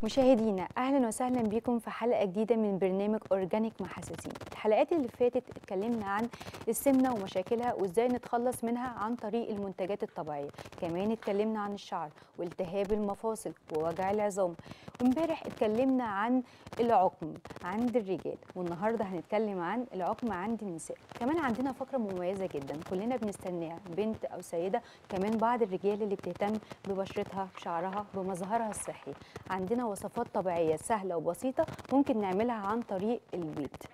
مشاهدينا اهلا وسهلا بكم في حلقه جديده من برنامج اورجانيك مع حساسين الحلقات اللي فاتت اتكلمنا عن السمنه ومشاكلها وازاي نتخلص منها عن طريق المنتجات الطبيعيه كمان اتكلمنا عن الشعر والتهاب المفاصل ووجع العظام وامبارح اتكلمنا عن العقم عند الرجال والنهارده هنتكلم عن العقم عند النساء كمان عندنا فقره مميزه جدا كلنا بنستناها بنت او سيده كمان بعض الرجال اللي بتهتم ببشرتها بشعرها بمظهرها الصحي عندنا وصفات طبيعيه سهله وبسيطه ممكن نعملها عن طريق البيت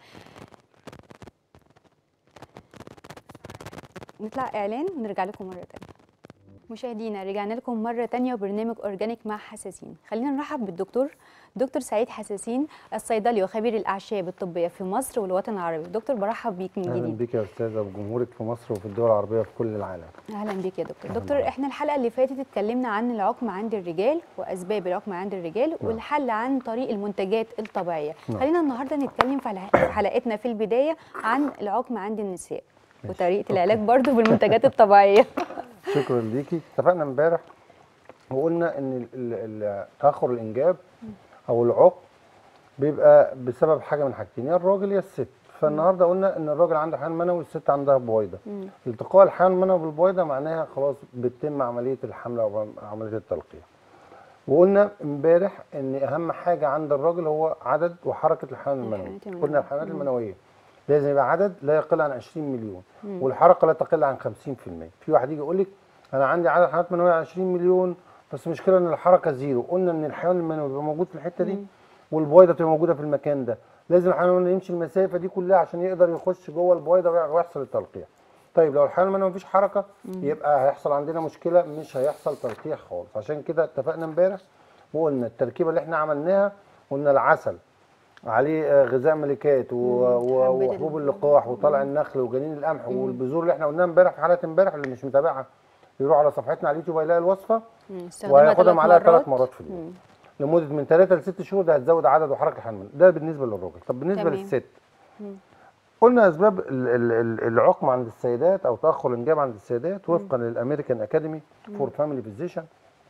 نطلع اعلان ونرجع لكم مره تانية مشاهدينا رجعنا لكم مره تانية وبرنامج اورجانيك مع حساسين خلينا نرحب بالدكتور دكتور سعيد حساسين الصيدلي وخبير الاعشاب الطبيه في مصر والوطن العربي دكتور برحب بيك من اهلا جديد بك يا استاذه وجمهورك في مصر وفي الدول العربيه في كل العالم اهلا بيك يا دكتور أهلاً دكتور بك. احنا الحلقه اللي فاتت اتكلمنا عن العقم عند الرجال واسباب العقم عند الرجال والحل عن طريق المنتجات الطبيعيه نعم. خلينا النهارده نتكلم في الح- في حلقتنا في البدايه عن العقم عند النساء ماشي. وطريقه العلاج برضو بالمنتجات الطبيعيه شكرا ليكي اتفقنا امبارح وقلنا ان ال- ال- تاخر الانجاب او العقم بيبقى بسبب حاجه من حاجتين يا الراجل يا الست فالنهارده قلنا ان الراجل عنده حيوان منوي والست عندها بويضه مم. التقاء الحيوان المنوي بالبويضه معناها خلاص بتتم عمليه الحمل او عمليه التلقيح وقلنا امبارح ان اهم حاجه عند الراجل هو عدد وحركه الحيوان المنوي الحيوانات المنوية. قلنا الحيوانات مم. المنويه لازم يبقى عدد لا يقل عن 20 مليون مم. والحركه لا تقل عن 50% في واحد يجي يقول لك انا عندي عدد حيوانات منويه 20 مليون بس المشكله ان الحركه زيرو قلنا ان الحيوان المنوي بيبقى موجود في الحته دي مم. والبويضه بتبقى موجوده في المكان ده لازم الحيوان المنوي يمشي المسافه دي كلها عشان يقدر يخش جوه البويضه ويع- ويحصل التلقيح طيب لو الحيوان المنوي مفيش حركه يبقى هيحصل عندنا مشكله مش هيحصل تلقيح خالص عشان كده اتفقنا امبارح وقلنا التركيبه اللي احنا عملناها قلنا العسل عليه آه، غذاء ملكات و- و- حبة وحبوب ال- اللقاح وطلع النخل وجنين القمح والبذور اللي احنا قلناها امبارح في حلقه امبارح اللي مش متابعها يروح على صفحتنا على اليوتيوب هيلاقي الوصفه مم. استخدمها وهياخدها ثلاث معلقه ثلاث مرات. مرات في اليوم مم. لمده من 3 ل 6 شهور ده هتزود عدد وحركه الحمل ده بالنسبه للراجل طب بالنسبه تمام. للست مم. قلنا اسباب ال- ال- ال- العقم عند السيدات او تاخر الانجاب عند السيدات وفقا للامريكان اكاديمي فور فاميلي فيزيشن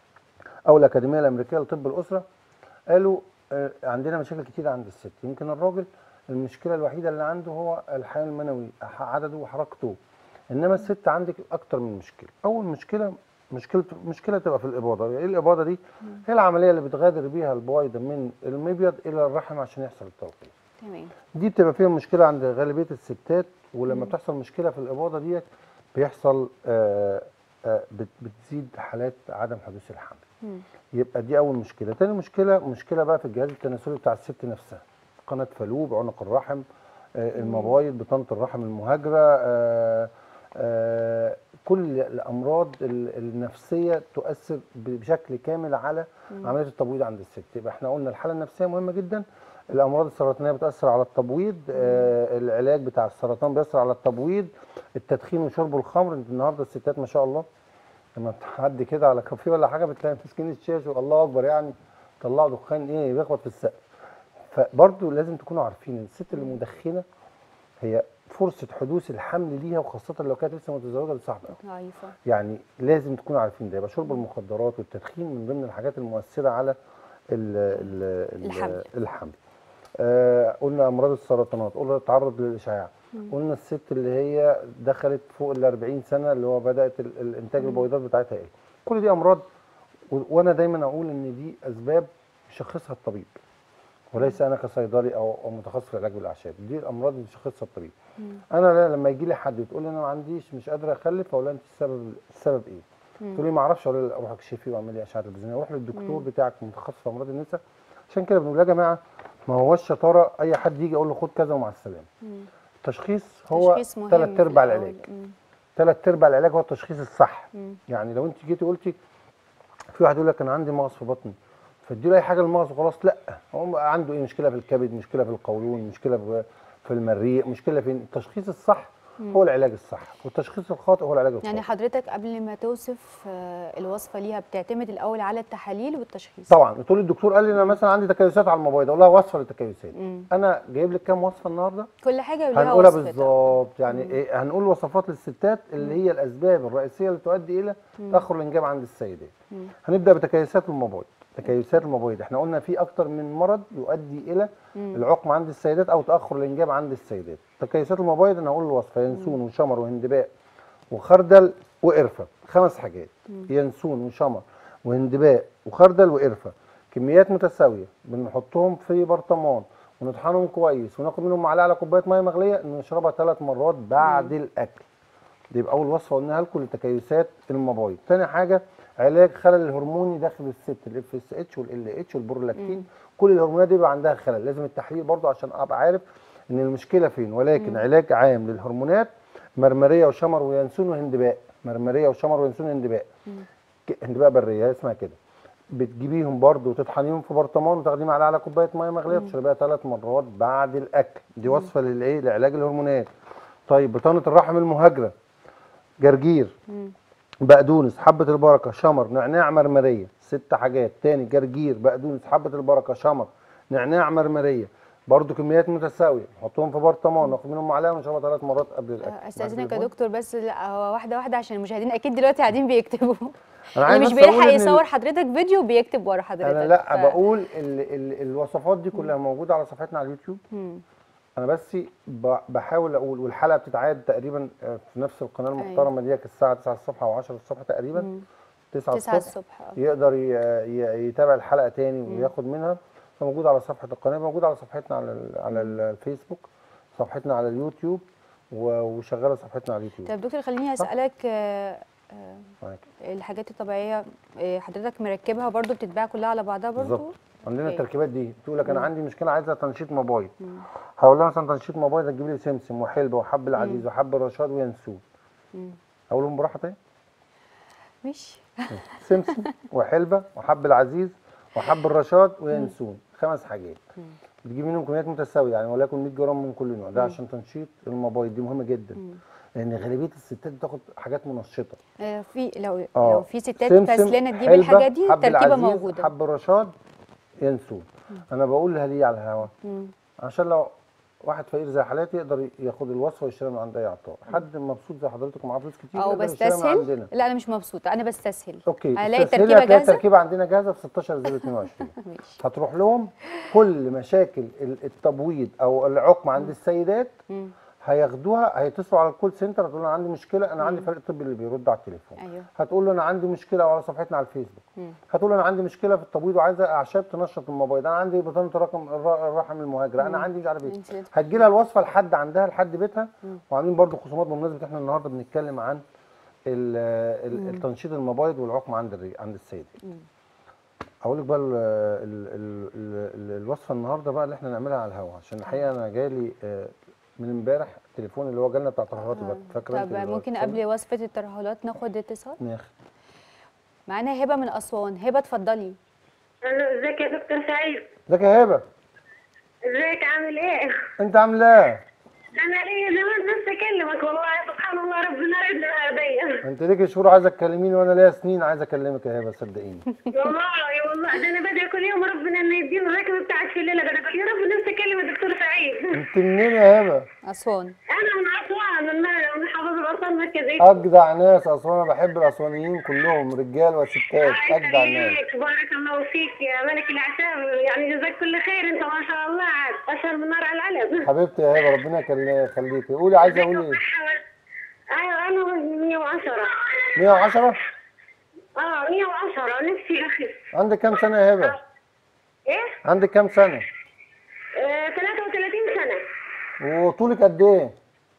او الاكاديميه الامريكيه لطب الاسره قالوا آه، عندنا مشاكل كتير عند الست يمكن الراجل المشكله الوحيده اللي عنده هو الحيوان المنوي ح- عدده وحركته انما الست عندك اكتر من مشكله اول مشكله مشكله مشكله تبقى في الاباضه ايه الاباضه دي هي العمليه اللي بتغادر بيها البويضه من المبيض الى الرحم عشان يحصل التلقيح تمام دي بتبقى فيها مشكله عند غالبيه الستات ولما بتحصل مشكله في الاباضه ديت بيحصل آه آه بت- بتزيد حالات عدم حدوث الحمل مم. يبقى دي اول مشكله تاني مشكله مشكله بقى في الجهاز التناسلي بتاع الست نفسها قناه فالوب عنق الرحم آه المبايض بطانه الرحم المهاجره آه آه كل الامراض ال- النفسيه تؤثر ب- بشكل كامل على عمليه التبويض عند الست يبقى احنا قلنا الحاله النفسيه مهمه جدا الامراض السرطانيه بتاثر على التبويض آه العلاج بتاع السرطان بيأثر على التبويض التدخين وشرب الخمر انت النهارده الستات ما شاء الله لما بتعدي كده على كافيه ولا حاجه بتلاقي ماسكين الشاش والله اكبر يعني طلعوا دخان ايه بيخبط في السقف فبرضه لازم تكونوا عارفين ان الست اللي مدخنه هي فرصه حدوث الحمل ليها وخاصه لو كانت لسه متزوجه دي صعبه قوي ضعيفه يعني لازم تكونوا عارفين ده يبقى شرب المخدرات والتدخين من ضمن الحاجات المؤثره على ال ال ال الحمل. الحمل آه قلنا امراض السرطانات قلنا التعرض للاشعاع قلنا الست اللي هي دخلت فوق ال 40 سنه اللي هو بدات ال- الانتاج البويضات بتاعتها يقل كل دي امراض و- وانا دايما اقول ان دي اسباب يشخصها الطبيب وليس انا كصيدلي او او متخصص في العلاج بالاعشاب دي الامراض اللي يشخصها الطبيب انا لا لما يجي لي حد يقول لي انا ما عنديش مش قادره اخلف اقول لها انت السبب السبب ايه تقول لي ما اعرفش اقول لها اروح اكشفي واعمل لي اشعه تلفزيونيه اروح للدكتور بتاعك متخصص في امراض النساء عشان كده بنقول يا جماعه ما هوش شطاره اي حد يجي اقول له خد كذا ومع السلامه مم. التشخيص هو تشخيص مهم ثلاث في ارباع الأول. العلاج مم. ثلاث ارباع العلاج هو التشخيص الصح مم. يعني لو انت جيتي قلتي في واحد يقول لك انا عندي مغص في بطني فاديله اي حاجه للمغص وخلاص لا هو عنده ايه مشكله في الكبد مشكله في القولون مشكله في في المريء مشكله في التشخيص الصح هو العلاج الصح والتشخيص الخاطئ هو العلاج الخاطئ يعني حضرتك قبل ما توصف آه، الوصفه ليها بتعتمد الاول على التحاليل والتشخيص طبعا تقول الدكتور قال لي انا مثلا عندي تكيسات على المبيض اقول لها وصفه للتكيسات مم. انا جايب لك كام وصفه النهارده كل حاجه وليها هنقولها وصفتها بالظبط يعني ايه هنقول وصفات للستات اللي هي الاسباب الرئيسيه اللي تؤدي الى تاخر الانجاب عند السيدات هنبدا بتكيسات المبايض تكيسات المبايض احنا قلنا في اكتر من مرض يؤدي الى العقم عند السيدات او تاخر الانجاب عند السيدات تكيسات المبايض انا هقول الوصفه ينسون وشمر وهندباء وخردل وقرفه خمس حاجات ينسون وشمر وهندباء وخردل وقرفه كميات متساويه بنحطهم في برطمان ونطحنهم كويس وناخد منهم معلقه على كوبايه ميه مغليه نشربها ثلاث مرات بعد الاكل دي يبقى اول وصفه قلناها لكم لتكيسات المبايض تاني حاجه علاج خلل الهرموني داخل الست الاف اس اتش والال اتش والبرولاكتين كل الهرمونات دي بيبقى عندها خلل لازم التحليل برضو عشان ابقى عارف ان المشكله فين ولكن علاج عام للهرمونات مرمريه وشمر وينسون وهندباء مرمريه وشمر وينسون وهندباء ك- هندباء بريه اسمها كده بتجيبيهم برضو وتطحنيهم في برطمان وتاخديهم على على كوبايه ميه مغليه وتشربيها ثلاث مرات بعد الاكل دي وصفه للايه لعلاج الهرمونات طيب بطانه الرحم المهاجره جرجير بقدونس حبه البركه شمر نعناع مرمريه ست حاجات تاني جرجير بقدونس حبه البركه شمر نعناع مرمريه برضو كميات متساويه نحطهم في برطمان ناخد منهم معلقه ونشربها ثلاث مرات قبل الاكل معاك استاذنك يا تليفون؟ دكتور بس لا هو واحده واحده عشان المشاهدين اكيد دلوقتي قاعدين بيكتبوا انا اللي عايز مش بس أقول بيلحق إن ال- يصور حضرتك فيديو بيكتب ورا حضرتك انا لا ف- بقول ال ال الوصفات دي كلها موجوده على صفحتنا على اليوتيوب مم. انا بس ب- بحاول اقول والحلقه بتتعاد تقريبا آه، في نفس القناه المحترمه ديك الساعه 9 الصبح او 10 الصبح تقريبا 9 9 الصبح الصبح آه. يقدر ي- ي- يتابع الحلقه تاني وياخد منها فموجود على صفحه القناه موجود على صفحتنا على ال- على الفيسبوك صفحتنا على اليوتيوب و- وشغاله صفحتنا على اليوتيوب طيب دكتور خليني اسالك آه، آه، معاك الحاجات الطبيعيه آه، حضرتك مركبها برضو بتتباع كلها على بعضها برضو بالظبط عندنا أوكي. التركيبات دي تقول لك انا عندي مشكله عايزه تنشيط مبايض هقول لها مثلا تنشيط مبايض تجيب لي سمسم وحلبه وحب العزيز وحب الرشاد وينسون اقولهم براحه تاني ماشي سمسم وحلبه وحب العزيز وحب الرشاد وينسون خمس حاجات بتجيب منهم كميات متساويه يعني وليكن 100 جرام من كل نوع ده عشان تنشيط المبايض دي مهمه جدا لان غالبيه الستات بتاخد حاجات منشطه آه، في لو اه لو في ستات سمسم، كسلانه تجيب حلبة، الحاجات دي حب التركيبه العزيز، موجوده حب الرشاد ينسون انا بقول لها ليه على الهوا مم. عشان لو واحد فقير زي حالاتي يقدر ياخد الوصفه ويشتريها من عند اي عطار حد مبسوط زي حضرتك ومعاه فلوس كتير او يقدر يشتريها من بستسهل عندنا لا انا مش مبسوطه انا بستسهل اوكي هلاقي استسهلي، التركيبه هتلاقي جاهزه التركيبه عندنا جاهزه في 16 0 22 ماشي هتروح لهم كل مشاكل ال- التبويض او العقم عند السيدات مم. هياخدوها هيتصلوا على الكول سنتر هتقول له انا عندي مشكله انا عندي فريق طبي اللي بيرد على التليفون ايوه هتقول له انا عندي مشكله على صفحتنا على الفيسبوك مم. هتقول له انا عندي مشكله في التبويض وعايزه اعشاب تنشط المبيض انا عندي بطانه الرقم الر- الرحم المهاجره انا عندي مش عارف ايه انت- هتجي لها الوصفه لحد عندها لحد بيتها وعاملين برضو خصومات بمناسبه احنا النهارده بنتكلم عن ال- ال- التنشيط المبيض والعقم عند الري عند السيد اقول لك بقى ال ال ال ال الوصفه النهارده بقى اللي احنا نعملها على الهواء عشان الحقيقه انا جالي آه، من امبارح التليفون اللي هو جالنا بتاع ترهلات آه. الوقت فاكره طب انت اللي هو ممكن اتصل؟ قبل وصفه الترهلات ناخد اتصال ناخد معانا هبه من اسوان هبه اتفضلي الو ازيك يا دكتور سعيد ازيك يا هبه ازيك عامل ايه انت عامله ايه انا ليا زمان نفسي اكلمك والله سبحان الله ربنا ردنا هديه انت ليكي شهور عايزه تكلميني وانا ليا سنين عايزه اكلمك يا هبه صدقيني والله والله ده انا بدعي كل يوم ربنا انه يديني الركبه بتاعت في الليله ده أنا بقول يا رب نفسي اكلم الدكتور سعيد انت منين يا هبه اسوان انا من اسوان من من حافظ الاطفال المركزي اجدع ناس اسوان انا بحب الاسوانيين كلهم رجال وستات اجدع ناس بارك الله فيك يا ملك الاعشاب يعني جزاك كل خير انت ما شاء الله عاد اشهر من نار على العلم حبيبتي يا هبه ربنا يكل- يخليكي قولي عايزه اقول ايه ايوه انا 110 110 اه 110 نفسي اخف عندك كام سنه يا هبه ايه عندك كام سنه آه 33 سنة وطولك قد ايه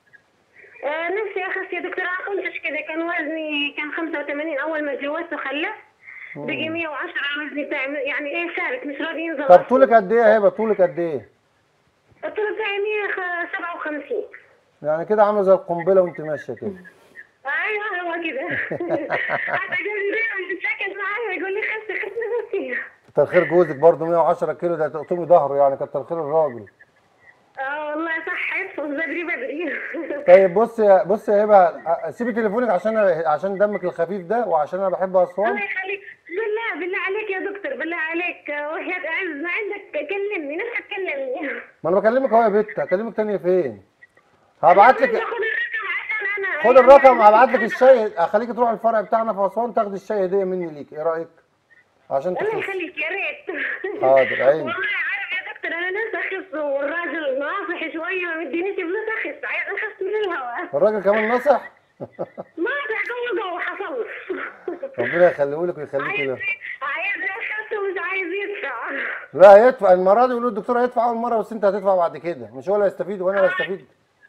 آه نفسي أخس يا دكتور أنا كنتش كده كان وزني كان 85 أول ما اتجوزت وخلفت بقي 110 وزني بتاعي يعني إيه ثابت مش راضي ينزل طب طولك قد ايه يا هبه طولك قد ايه الطول بتاعي 157 يعني كده عامله زي القنبله وانت ماشيه كده أيوه هو كده حتى جوزي دايما بيتشكل معايا يقول لي خسي خسي خسي كتر خير جوزك برضه 110 كيلو ده تقطمي ظهره يعني كتر خير الراجل اه والله صح يدفع بدري بدري طيب بص يا بص يا هبه أ- سيبي تليفونك عشان عشان دمك الخفيف ده وعشان انا بحب اسوان الله يخليك بالله بالله عليك يا دكتور بالله عليك وحياة أعز ما عندك كلمني نفسك تكلمني ما انا بكلمك اهو يا بت هكلمك تاني فين هبعت لك باخد الرقم عشان انا خد الرقم هبعت لك الشاي اخليك تروح الفرع بتاعنا في اسوان تاخد الشاي هديه مني ليك ايه رايك عشان الله تخس يخليك يا ريت حاضر، عيني. والله عارف يا دكتور انا نفسي اخس والراجل ناصح شويه ما مدينيش فلوس اخس عايز اخس من الهواء الراجل كمان نصح ناصح جوه جوه حصل ربنا يخليه لك ويخليك عايز له عايز يخس ومش عايز يدفع لا هيدفع المره دي يقولوا الدكتور هيدفع اول مره بس انت هتدفع بعد كده مش هو اللي هيستفيد وانا اللي هستفيد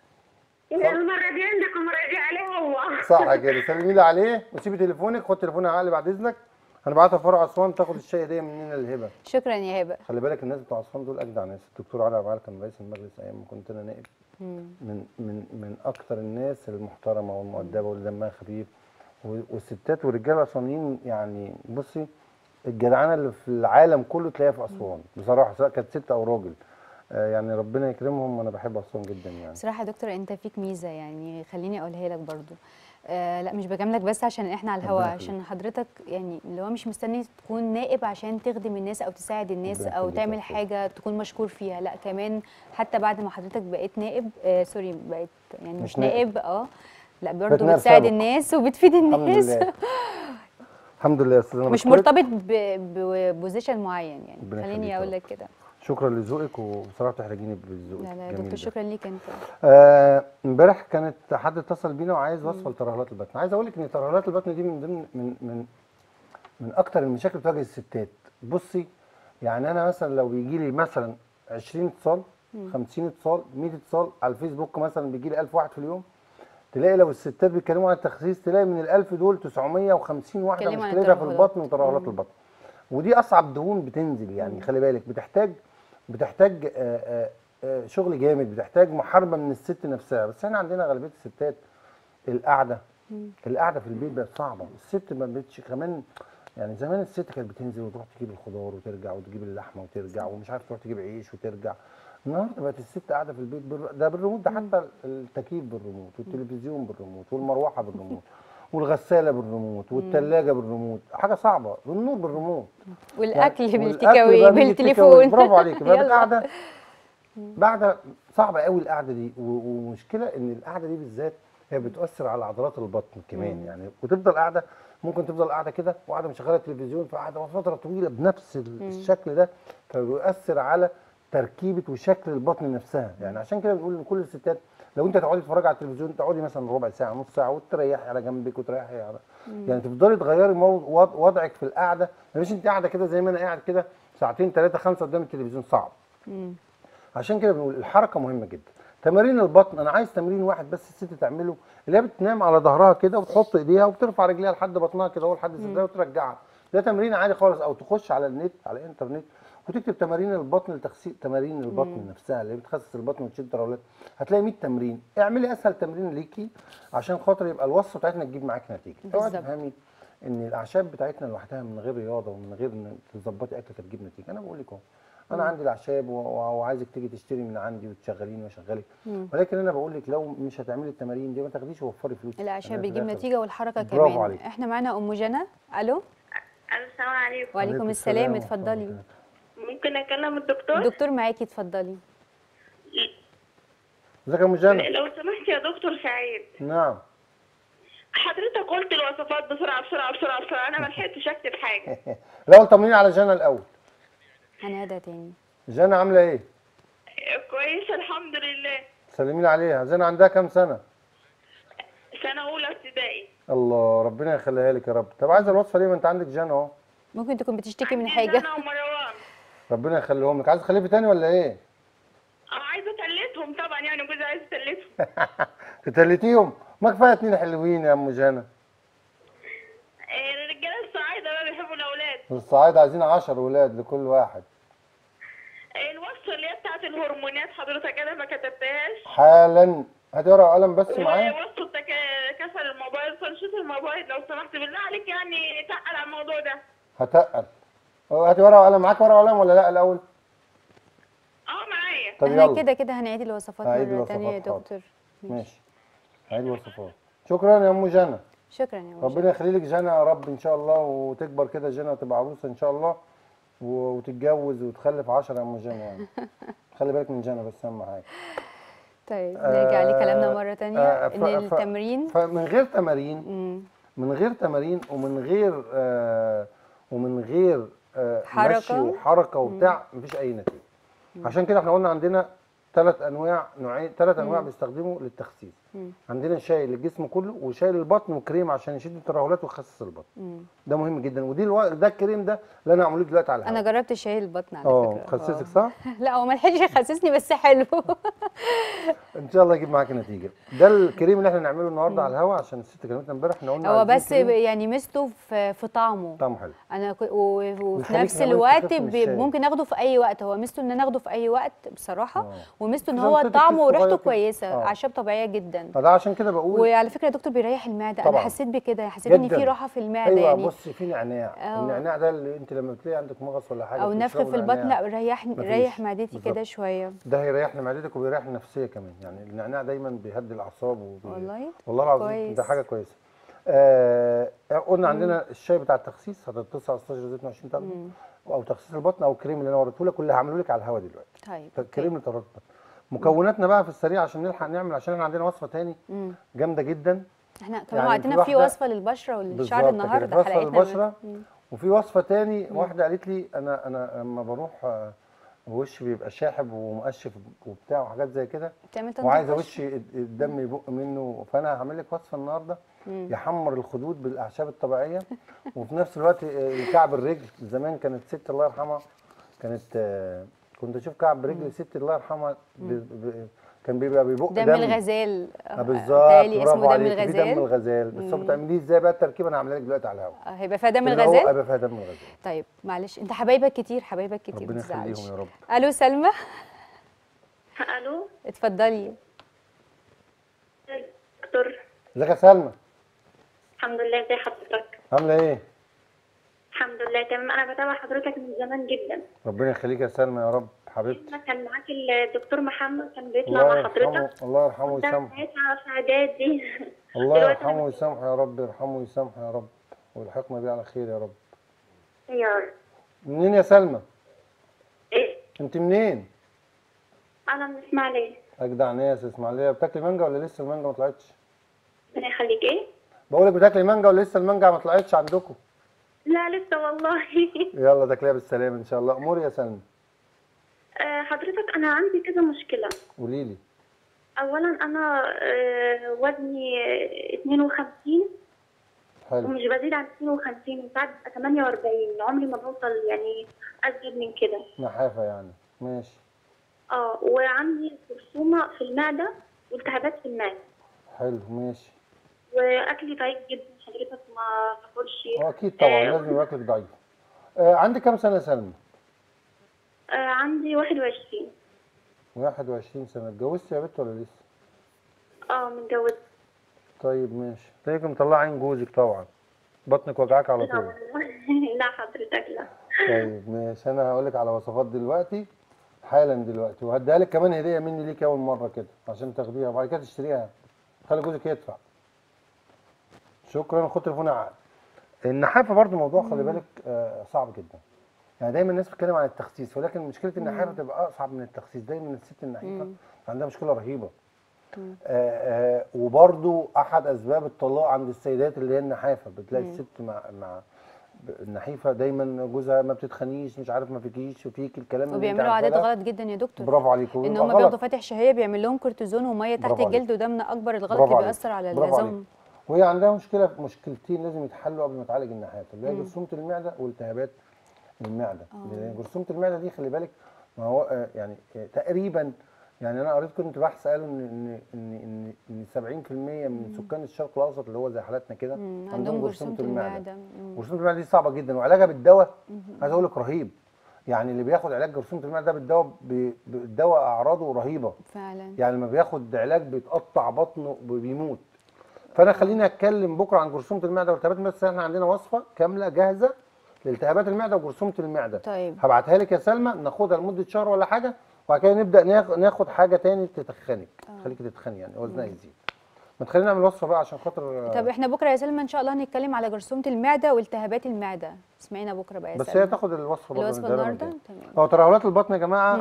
المره دي عندك والمره دي عليه هو صح كده سلمي لي عليه وسيبي تليفونك خد تليفوني يا علي بعد اذنك هنبعتها فرع اسوان تاخد الشاي هديه مننا الهبه شكرا يا هبه خلي بالك الناس بتوع اسوان دول اجدع ناس الدكتور علي عبد كان رئيس المجلس ايام ما كنت انا نائب من من من اكتر الناس المحترمه والمؤدبه واللي دمها خفيف و- والستات والرجاله الاسوانيين يعني بصي الجدعنه اللي في العالم كله تلاقيها في اسوان بصراحه سواء كانت ست او راجل آه يعني ربنا يكرمهم وانا بحب اسوان جدا يعني بصراحه يا دكتور انت فيك ميزه يعني خليني اقولها لك برضو آه لا مش بجاملك بس عشان احنا على الهوا ربنا يخليك. عشان حضرتك يعني اللي هو مش مستني تكون نائب عشان تخدم الناس او تساعد الناس ربنا او يخليك يا تعمل أخويا. حاجه تكون مشكور فيها لا كمان حتى بعد ما حضرتك بقيت نائب آه سوري بقيت يعني مش مش نائب. نائب اه لا برضو بقيت نائب بتساعد سابق. الناس وبتفيد الحمد الناس لله الحمد لله يا استاذ انا مش بشكرك. مرتبط ب- ببوزيشن معين يعني ربنا يخليك خليني يا اقول رب. لك كده شكرا لذوقك وبصراحه بتحرجيني بذوقك لا لا يا جميل دكتور ده. شكرا ليك انت آه، امبارح كانت حد اتصل بينا وعايز وصفه لترهلات البطن عايز اقول لك ان ترهلات البطن دي من ضمن من من من اكتر المشاكل اللي بتواجه الستات بصي يعني انا مثلا لو بيجي لي مثلا 20 اتصال 50 اتصال 100 اتصال على الفيسبوك مثلا بيجي لي 1000 واحد في اليوم تلاقي لو الستات بيتكلموا عن التخسيس تلاقي من ال1000 دول 950 واحده بيتكلموا عن مشكلتها في الترهلات. البطن وترهلات البطن ودي اصعب دهون بتنزل يعني خلي بالك بتحتاج بتحتاج آه، آه، آه، شغل جامد بتحتاج محاربه من الست نفسها بس احنا عندنا غالبيه الستات القعده القعده في البيت بقت صعبه الست ما بقتش كمان يعني زمان الست كانت بتنزل وتروح تجيب الخضار وترجع وتجيب اللحمه وترجع ومش عارف تروح تجيب عيش وترجع النهارده بقت الست قاعده في البيت بال... ده بالريموت ده حتى التكييف بالريموت والتلفزيون بالريموت والمروحه بالريموت والغساله بالريموت والثلاجه بالريموت حاجه صعبه والنور بالريموت والاكل والأكل بالتيك بقى اواي بيجي تيك بالتليفون أواي. برافو عليك بقى يلا. القعده بعد صعبه قوي القعده دي و- ومشكله ان القعده دي بالذات هي بتؤثر على عضلات البطن كمان يعني وتفضل قاعده ممكن تفضل قاعده كده وقاعده مشغله التلفزيون فقاعده فتره طويله بنفس ال- الشكل ده فبيؤثر على تركيبه وشكل البطن نفسها يعني عشان كده بنقول لكل الستات لو انت تقعدي تتفرجي على التلفزيون تقعدي مثلا ربع ساعه نص ساعه وتريحي على جنبك وتريحي على يعني تفضلي تغيري مو- وض- وضعك في القعده مش انت قاعده كده زي ما انا قاعد كده ساعتين ثلاثه خمسه قدام التلفزيون صعب عشان كده بنقول الحركه مهمه جدا تمارين البطن انا عايز تمرين واحد بس الست تعمله اللي هي بتنام على ظهرها كده وتحط ايديها وبترفع رجليها لحد بطنها كده اهو لحد صدرها وترجعها ده تمرين عادي خالص او تخش على النت على الانترنت وتكتب تمارين البطن لتخسيس تمارين البطن نفسها اللي هي بتخسس البطن وتشد ترهلات هتلاقي 100 تمرين اعملي اسهل تمرين ليكي عشان خاطر يبقى الوصفه بتاعتنا تجيب معاك نتيجه اوعي بالظبط. تفهمي ان الاعشاب بتاعتنا لوحدها من غير رياضه ومن غير ان تظبطي اكلك هتجيب نتيجه انا بقول لك اهو انا عندي الاعشاب و- و- وعايزك تيجي تشتري من عندي وتشغليني واشغلك ولكن انا بقول لك لو مش هتعملي التمارين دي ما تاخديش ووفري فلوس الاعشاب أنا في بتجيب الآخر- نتيجه والحركه برافو كمان عليك. احنا معانا ام جنى الو السلام عليكم وعليكم السلام اتفضلي ممكن اكلم الدكتور الدكتور معاكي اتفضلي ازيك يا ام جنى لو سمحت يا دكتور سعيد نعم حضرتك قلت الوصفات بسرعه بسرعه بسرعه بسرعه انا ما لحقتش اكتب حاجه الاول طمنيني على جنى الاول هنهدى تاني جنى عامله ايه كويسه الحمد لله سلمي لي عليها جنى عندها كام سنه سنه اولى ابتدائي الله ربنا يخليها لك يا رب طب عايزه الوصفه ليه ما انت عندك جنى اهو ممكن تكون بتشتكي من عندي حاجه انا ومروان ربنا يخليهم لك عايزه تخلفي تاني ولا ايه اه عايزه اتلتهم طبعا يعني جوزي عايز اتلتهم تتلتيهم ما كفايه اتنين حلوين يا ام جنى آه، الرجاله الصعايده بقى بيحبوا الاولاد الصعايده عايزين 10 ولاد لكل واحد آه، الوصفه اللي هي بتاعت الهرمونات حضرتك انا ما كتبتهاش حالا هات ورقه وقلم بس معايا ووصفه تك- كسر الموبايل تنشيط الموبايل لو سمحت بالله عليك يعني تقل على الموضوع ده هتقل هاتي ورقه وقلم معاك ورقه وقلم ولا لا الاول اه معايا طب احنا يلا كده كده هنعيد الوصفات هعيد مره تانية يا الوصفات، حاضر. دكتور ماشي عيد وصفات شكرا يا ام جنى شكرا يا وجه. ربنا يخلي لك جنى يا رب ان شاء الله وتكبر كده جنى وتبقى عروسه ان شاء الله و- وتتجوز وتخلف 10 يا ام جنى يعني خلي بالك من جنى بس اهم حاجه طيب نرجع لكلامنا مره تانية آه، ف- ان ف- التمرين فمن غير تمارين مم. من غير تمارين ومن غير آه ومن غير آه حركة. مشي وحركه وبتاع مفيش اي نتيجه عشان كده احنا قلنا عندنا ثلاث انواع نوعين ثلاث انواع بيستخدموا للتخسيس مم. عندنا شاي للجسم كله وشاي للبطن وكريم عشان يشد الترهلات ويخسس البطن مم. ده مهم جدا ودي الو... ده الكريم ده اللي انا هعمله لك دلوقتي على انا الهواء جربت شاي البطن على اه فكره خسسك آه. صح لا هو ما لحقش يخسسني بس حلو ان شاء الله يجيب معاك نتيجه ده الكريم اللي احنا نعمله النهارده على الهواء عشان الست كلمتنا امبارح احنا قلنا هو عايزين بس كريم يعني ميزته في في طعمه طعمه حلو انا ك... و... وفي ويخليك نفس كمان الوقت تخف من ب... الشاي. ممكن اخده في اي وقت هو ميزته ان انا اخده في اي وقت بصراحه آه. وميزته ان زي هو ما قلت لك طعمه كيس وريحته صغير كده. كويسه آه. اعشاب طبيعيه جدا فده عشان كده بقول وعلى فكره يا دكتور بيريح المعده طبعاً. انا حسيت بكده حسيت ان جداً. في راحه في المعده ايوه يعني بص في نعناع آه. النعناع ده اللي انت لما بتلاقي عندك مغص ولا حاجه او نفخ بتشربه في البطن نعناع. لا ريح مفيش. ريح معدتي كده بالظبط. شويه ده هيريحنا معدتك وبيريح النفسيه كمان يعني النعناع دايما بيهدي الاعصاب وبي... والله والله العظيم كويس. ده حاجه كويسه آه قلنا عندنا الشاي بتاع التخسيس هتتصل 16 زيت 20 طبعا او تخسيس البطن او الكريم اللي انا وريته لك واللي هعمله لك على الهواء دلوقتي طيب كريم لترطب البطن مكوناتنا بقى في السريع عشان نلحق نعمل عشان احنا عندنا وصفه تاني مم. جامده جدا احنا كمان يعني وقتنا في في واحدة- وصفه للبشره والشعر بالظبط كده، النهارده في وصفة حلقتنا للبشرة. مم. وفي وصفه تاني واحده قالت لي انا انا لما بروح آه، وشي بيبقى شاحب ومقشف وبتاع وحاجات زي كده بتعمل تنظيف وعايزه بشرة؟ وشي الدم يبق منه فانا هعمل لك وصفه النهارده يحمر الخدود بالاعشاب الطبيعيه وفي نفس الوقت آه، كعب الرجل زمان كانت ست الله يرحمها كانت آه، كنت اشوف كعب رجل ست الله يرحمها ب- ب- كان بيبقى بيبق دم دم الغزال آه، بالظبط بتهيألي برافو اسمه دم عليك، في دم الغزال الغزال بس هو بتعمليه ازاي بقى التركيبه انا هعملها لك دلوقتي على الهواء آه، هيبقى فيها دم اللي هو الغزال هيبقى فيها دم الغزال طيب معلش انت حبايبك كتير حبايبك كتير ربنا متزعلش. يخليهم يا رب الو سلمى الو اتفضلي دكتور ازيك يا سلمى الحمد لله ازي حضرتك عامله ايه الحمد لله تمام انا بتابع حضرتك من زمان جدا ربنا يخليك يا سلمى يا رب حبيبتي كان معاك الدكتور محمد كان بيطلع الله مع يرحمه حضرتك الله يرحمه كنت أنا ويسامحه ساعتها في اعدادي الله دلوقتي يرحمه أنا- ويسامحه يا رب يرحمه ويسامحه يا رب ويلحقنا بيه على خير يا رب يا رب. منين يا سلمى ايه انت منين انا من اسماعيليه اجدع ناس اسماعيليه بتاكلي مانجا ولا لسه المانجا ما طلعتش ربنا يخليك ايه بقول لك بتاكلي مانجا ولا لسه المانجا ما طلعتش عندكم لا لسه والله يلا تاكليها بالسلامه ان شاء الله امور يا سلمى آه، حضرتك انا عندي كذا مشكله قولي لي اولا انا آه، وزني آه، 52 حلو ومش بزيد عن 52 وساعات ببقى 48 عمري ما بوصل يعني ازيد من كده نحافه يعني ماشي اه وعندي خرسومه في المعده والتهابات في المعده حلو ماشي واكلي ضعيف جدا حضرتك ما تاكلش هو اكيد طبعا آه، لازم يبقى اكلك ضعيف آه عندك كام سنه يا سلمى آه، عندي 21 21 سنه اتجوزتي يا بنت ولا لسه اه متجوزه طيب ماشي تلاقيك مطلع عين جوزك طبعا بطنك وجعك على لا طول والله لا حضرتك لا طيب ماشي انا هقول لك على وصفات دلوقتي حالا دلوقتي وهديها لك كمان هديه مني ليك اول مره كده عشان تاخديها وبعد كده تشتريها خلي جوزك يدفع شكرا خد تليفوني عقل النحافه برضو موضوع خلي بالك آه صعب جدا يعني دايما الناس بتتكلم عن التخسيس ولكن مشكله النحافه تبقى اصعب من التخسيس دايما الست النحيفه عندها مشكله رهيبه آه آه وبرضو احد اسباب الطلاق عند السيدات اللي هي النحافه بتلاقي الست مع مع النحيفه دايما جوزها ما بتتخنيش مش عارف ما فيكيش وفيك الكلام اللي انت وبيعملوا عارفاه عادات ده. غلط جدا يا دكتور برافو عليك ان وبيبقى هم غلط. بياخدوا فاتح شهيه بيعمل لهم كورتيزون وميه تحت برافو عليك. الجلد وده من اكبر الغلط برافو اللي عليك. بيأثر على برافو عليك. العظام وهي عندها مشكله مشكلتين لازم يتحلوا قبل ما تعالج النحافه اللي هي جرثومه المعده والتهابات المعده لان جرثومه المعده دي خلي بالك ما هو آه، يعني آه، تقريبا يعني انا قريت كنت بحث قالوا ان ان ان ان 70% من سكان الشرق الاوسط اللي هو زي حالاتنا كده مم، عندهم جرثومه المعده مم. جرثومه المعده دي صعبه جدا وعلاجها بالدواء عايز اقول لك رهيب يعني اللي بياخد علاج جرثومه المعده ده بالدواء ب- بالدواء اعراضه رهيبه فعلا يعني لما بياخد علاج بيتقطع بطنه بيموت فانا خليني اتكلم بكره عن جرثومه المعده والتهابات المعده بس احنا عندنا وصفه كامله جاهزه لالتهابات المعده وجرثومه المعده طيب. هبعتها لك يا سلمى ناخدها لمده شهر ولا حاجه وبعد كده نبدا ناخ- ناخد حاجه تاني تتخنك تخليكي تتخني يعني وزنها يزيد ما تخلينا نعمل وصفه بقى عشان خاطر طب احنا بكره يا سلمى ان شاء الله هنتكلم على جرثومه المعده والتهابات المعده اسمعينا بكره بقى يا بس سلمى هي تاخد الوصفه برضه الوصفه نديها لها النهارده مكان. تمام هو ترهلات البطن يا جماعه مم.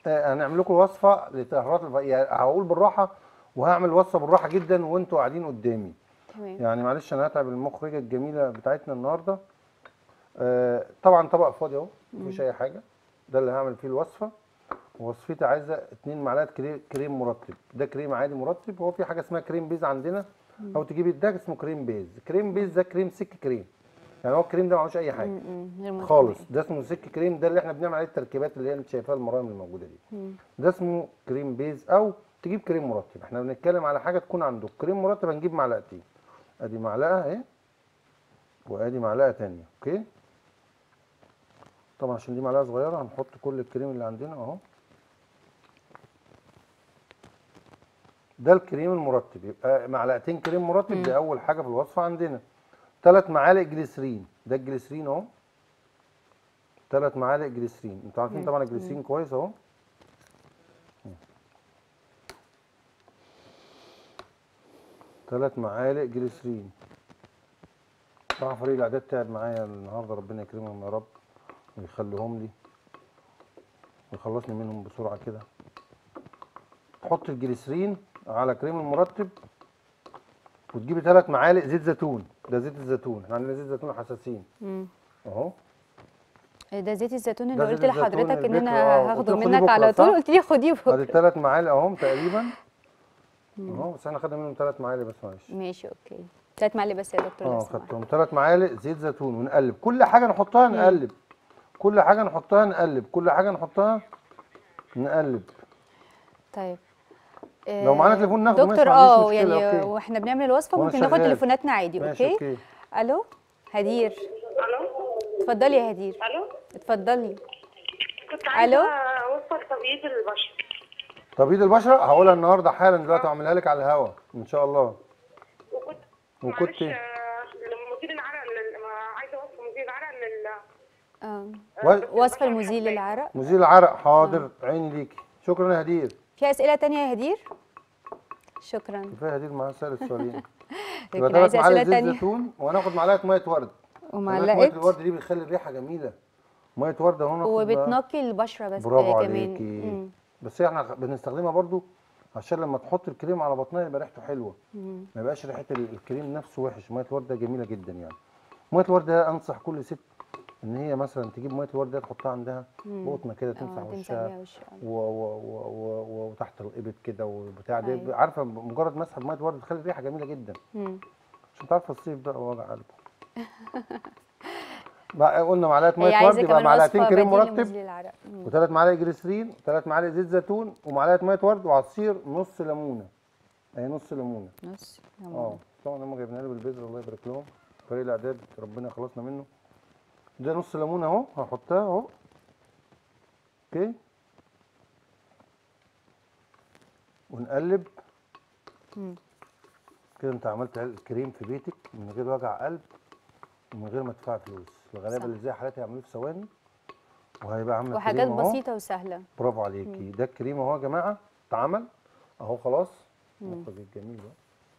آه، هنعمل لكم وصفه لطهارات الف... يعني هقول بالراحه وهعمل وصفه بالراحه جدا وانتوا قاعدين قدامي تمام يعني معلش انا هتعب المخرجه الجميله بتاعتنا النهارده آه طبعا طبق فاضي اهو مفيش اي حاجه ده اللي هعمل فيه الوصفه وصفتي عايزه اتنين معلقه كري- كريم مرطب ده كريم عادي مرطب هو في حاجه اسمها كريم بيز عندنا او تجيبي ده اسمه كريم بيز كريم بيز ده كريم سك كريم يعني هو الكريم ده معهوش اي حاجه م- م، غير متكامل. خالص ده اسمه سك كريم ده اللي احنا بنعمل عليه التركيبات اللي هي انت شايفاها المراهم الموجوده دي مم. ده اسمه كريم بيز او تجيب كريم مرطب احنا بنتكلم على حاجه تكون عندك كريم مرطب هنجيب معلقتين ادي معلقه اهي وادي معلقه تانية اوكي طبعا عشان دي معلقه صغيره هنحط كل الكريم اللي عندنا اهو ده الكريم المرطب يبقى معلقتين كريم مرطب دي اول حاجه في الوصفه عندنا ثلاث معالق جليسرين ده الجليسرين اهو ثلاث معالق جليسرين انتوا عارفين طبعا الجليسرين كويس اهو ثلاث معالق جليسرين طبعا فريق الاعداد تعب معايا النهارده ربنا يكرمهم يا رب ويخليهم لي ويخلصني منهم بسرعه كده تحط الجليسرين على كريم المرطب وتجيبي ثلاث معالق زيت زيتون ده زيت الزيتون احنا عندنا زيت زيتون حساسين مم. اهو ده زيت الزيتون ده اللي زيت قلت الزيتون لحضرتك ان اللي انا بكرة، آه، قلت هاخده لي خديه منك بكرة، على طول صح؟ قلت لي خديه ادي بكره ثلاث معالق اهم تقريبا اهو بس احنا خدنا منهم ثلاث معالق بس معلش ماشي اوكي ثلاث معالق بس يا دكتور اه لو سمحت. خدتهم ثلاث معالق زيت زيتون ونقلب كل حاجه نحطها نقلب كل حاجه نحطها نقلب كل حاجه نحطها نقلب طيب لو معانا تليفون ناخده، ماشي، دكتور ما عنديش اه مشكلة، يعني أوكي. واحنا بنعمل الوصفه وأنا ممكن ناخد شغال. تليفوناتنا عادي ماشي اوكي اوكي الو هدير الو اتفضلي يا هدير الو اتفضلي كنت عايزه ألو؟ اوصل تبييض البشره تبييض البشره هقولها النهارده حالا دلوقتي واعملها لك على الهوا ان شاء الله وكنت وكنت معلش آه، مزيل العرق لل- ما- عايزه اوصل مزيل العرق لل اه و- وصفه المزيل للعرق مزيل العرق حاضر عيني ليكي شكرا يا هدير في اسئله تانية يا هدير شكرا كفايه هدير معاها سال السؤالين يبقى لكن ثلاث عايزه معالق اسئله زيت تانية زيتون وهناخد معلقه ميه ورد معلقه ميه ومعلقه الورد دي بتخلي الريحه جميله ميه ورد اهو ناخد بقى. وبتنقي البشره بس برافو آه، كمان عليكي مم. بس احنا بنستخدمها برضو عشان لما تحط الكريم على بطنها يبقى ريحته حلوه مم. ما يبقاش ريحه ال- الكريم نفسه وحش ميه الورد ده جميله جدا يعني ميه الورد ده انصح كل ست ان هي مثلا تجيب ميه الورد ده تحطها عندها بقطنه كده تمسح اه تمسح وشها بيها وشها و- و- و- و- وتحت الابط كده وبتاع ده أيوة. عارفه مجرد مسح بميه ورد بتخلي الريحه جميله جدا مم. عشان تعرف الصيف ده وجع قلب بقى قلنا معلقه هي ميه ورد عايزه يبقى كمان معلقتين وصفه كريم بديل مرطب لمزيل العرق مم. وثلاث معالق جليسرين وثلاث معالق زيت زيتون ومعلقه ميه ورد وعصير نص ليمونه اهي نص ليمونه نص اه طبعا هم جايبينها لي بالبذر الله يبارك لهم فريق الاعداد ربنا يخلصنا منه ده نص ليمونه اهو هحطها اهو اوكي ونقلب مم. كده انت عملت الكريم في بيتك من غير وجع قلب ومن غير ما تدفع فلوس الغلابه صح. اللي زي حالاتي هيعملوه في ثواني وهيبقى عامله وحاجات كريم اهو. بسيطه وسهله برافو عليكي ده الكريم اهو يا جماعه اتعمل اهو خلاص المخرج الجميل ده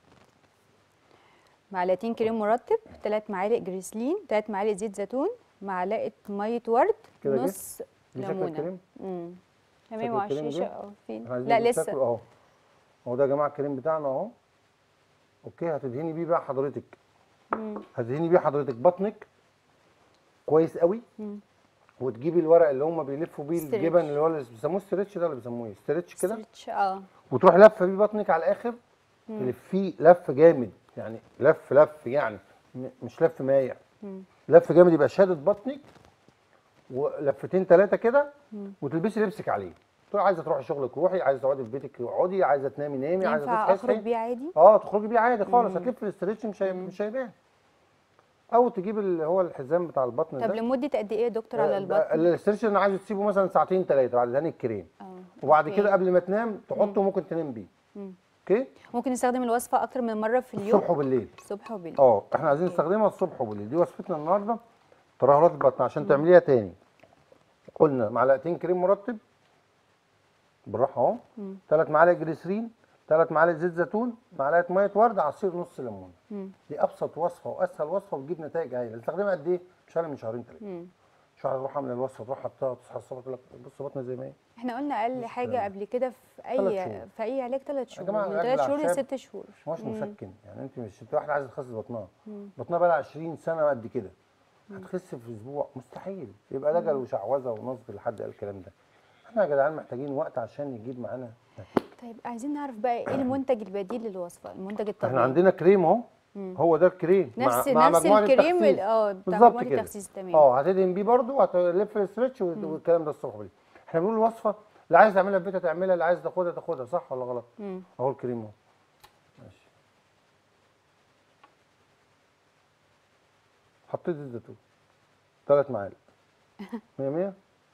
معلقتين كريم مرطب ثلاث معالق جريسلين ثلاث معالق زيت زيتون معلقه ميه ورد كده جه؟ نص دي شكل ليمونه الكريم امم شكل تمام وعلى الكريم الشاشه جه؟ اه فين احنا عايزين لا نجيب لسه شكله اهو اهو ده يا جماعه الكريم بتاعنا اهو اوكي هتدهني بيه بقى حضرتك مم. هتدهني بيه حضرتك بطنك كويس قوي مم. وتجيبي الورق اللي هم بيلفوا بيه ستريتش. الجبن اللي هو اللي بيسموه ستريتش ده اللي بيسموه ايه ستريتش كده ستريتش اه وتروح لفه بيه بطنك على الاخر تلفيه لف جامد يعني لف لف يعني م- مش لف مايع مم. لف جامد يبقى شادد بطنك ولفتين ثلاثه كده وتلبسي لبسك عليه تقول عايزه تروحي شغلك روحي عايزه تقعدي في بيتك اقعدي عايزه تنامي نامي عايزه ينفع تصحي اخرج اصحي بيه عادي اه تخرجي بيه عادي خالص هتلف الاسترتش مش هي... مش هيبان او تجيب اللي هو الحزام بتاع البطن طب ده لمده قد ايه يا دكتور على آه، البطن الاسترتش انا عايزه تسيبه مثلا ساعتين ثلاثه بعد دهان الكريم اه وبعد أوكي. كده قبل ما تنام تحطه ممكن تنام بيه مم. اوكي ممكن نستخدم الوصفه اكتر من مره في اليوم الصبح وبالليل الصبح وبالليل اه احنا عايزين نستخدمها الصبح وبالليل دي وصفتنا النهارده ترهلات البطن عشان تعمليها تاني قلنا معلقتين كريم مرطب بالراحه اهو مم. ثلاث معالق جليسرين ثلاث معالق زيت زيتون معلقه ميه ورد عصير نص ليمون مم. دي ابسط وصفه واسهل وصفه وتجيب نتائج هايله نستخدمها قد ايه؟ مش اقل من شهرين ثلاثه مم. مش واحد تروح عامل الوصفه تروح حطها تصحى الصبح تقول لك بص بطني زي ما هي احنا قلنا اقل مش حاجه الكلام قبل كده في تلات اي شهور. في اي علاج ثلاث يا شهور جماعة من علاج ثلاث شهور الأعشاب لست شهور ما هوش مم. مسكن يعني انت مش انت واحده عايزه تخسس بطنها بطنها بقى لها 20 سنه قد كده هتخس في اسبوع مستحيل يبقى دجل وشعوذه ونصب لحد قال الكلام ده احنا يا جدعان محتاجين وقت عشان يجيب معانا طيب عايزين نعرف بقى ايه المنتج البديل للوصفه المنتج الطبيعي احنا عندنا كريم اهو هو ده الكريم نفس مع نفس مجموعة الكريم التخسيس. ال- اه بتاع بالظبط مجموعة كده التخسيس تمام اه هتدهن بيه برضه وهتلف الاسترتش والكلام ده الصبح بالليل احنا بنقول الوصفه اللي عايز تعملها في بيتها تعملها اللي عايز تاخدها تاخدها صح ولا غلط؟ مم. اهو الكريم اهو ماشي حطيت زيت زيتون ثلاث معالق 100 100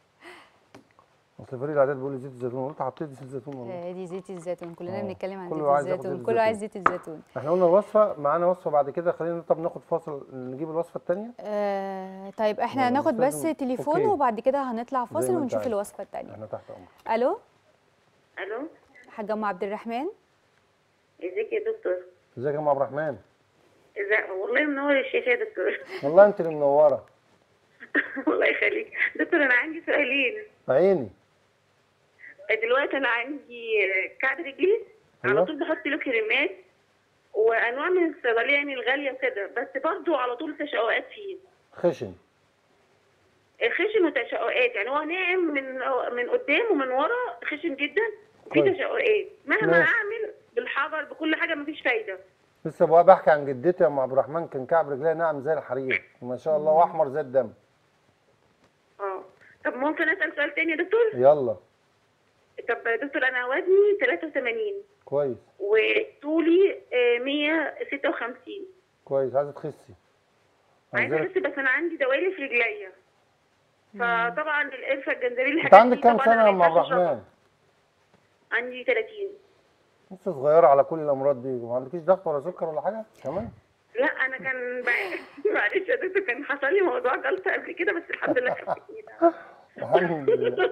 اصل فريق الاعداد بيقول لي زيت الزيتون قلت حطيت زيت الزيتون والله آه، دي زيت الزيتون كلنا آه. بنتكلم عن كله زيت عايز ياخد الزيتون زيت كله عايز الزيتون. زيت الزيتون احنا قلنا الوصفه معانا وصفه بعد كده خلينا طب ناخد فاصل نجيب الوصفه الثانيه آه طيب احنا لا، هناخد مش بس لازم- تليفون أوكي. وبعد كده هنطلع فاصل ما أنت ونشوف عايز. الوصفه الثانيه احنا تحت امرك الو الو حاجه ام عبد الرحمن ازيك يا دكتور ازيك يا ام عبد الرحمن ازيك والله منور الشاشه يا دكتور والله انت اللي منوره الله يخليك دكتور انا عندي سؤالين عيني دلوقتي انا عندي كعب رجلي أيوة. على طول بحط له كريمات وانواع من الصيدليه يعني الغاليه وكده بس برضه على طول تشققات فيه خشن خشن وتشققات يعني هو ناعم من من قدام ومن ورا خشن جدا وفي كويس. تشققات مهما ماشي. اعمل بالحجر بكل حاجه مفيش فايده لسه بقى بحكي عن جدتي يا ام عبد الرحمن كان كعب رجلها ناعم زي الحرير ما شاء الله واحمر زي الدم اه طب ممكن اسال سؤال تاني يا دكتور يلا طب يا دكتور انا وزني 83 كويس وطولي آه، 156 كويس عايزه تخسي عايزه عايزة- اخس بس انا عندي دوالي في رجليا فطبعا القرفه الجنزبيل انت الحاجات عندك دي كام طبعاً سنه أنا يا ما ام عبد ينفعش أشربها. الرحمن عندي 30 لسه صغيره على كل الامراض دي ما عندكيش ضغط ولا سكر ولا حاجه كمان لا انا كان بع- معلش يا دكتور كان حصل لي موضوع جلطه قبل كده بس الحمد لله خفت منها. الحمد لله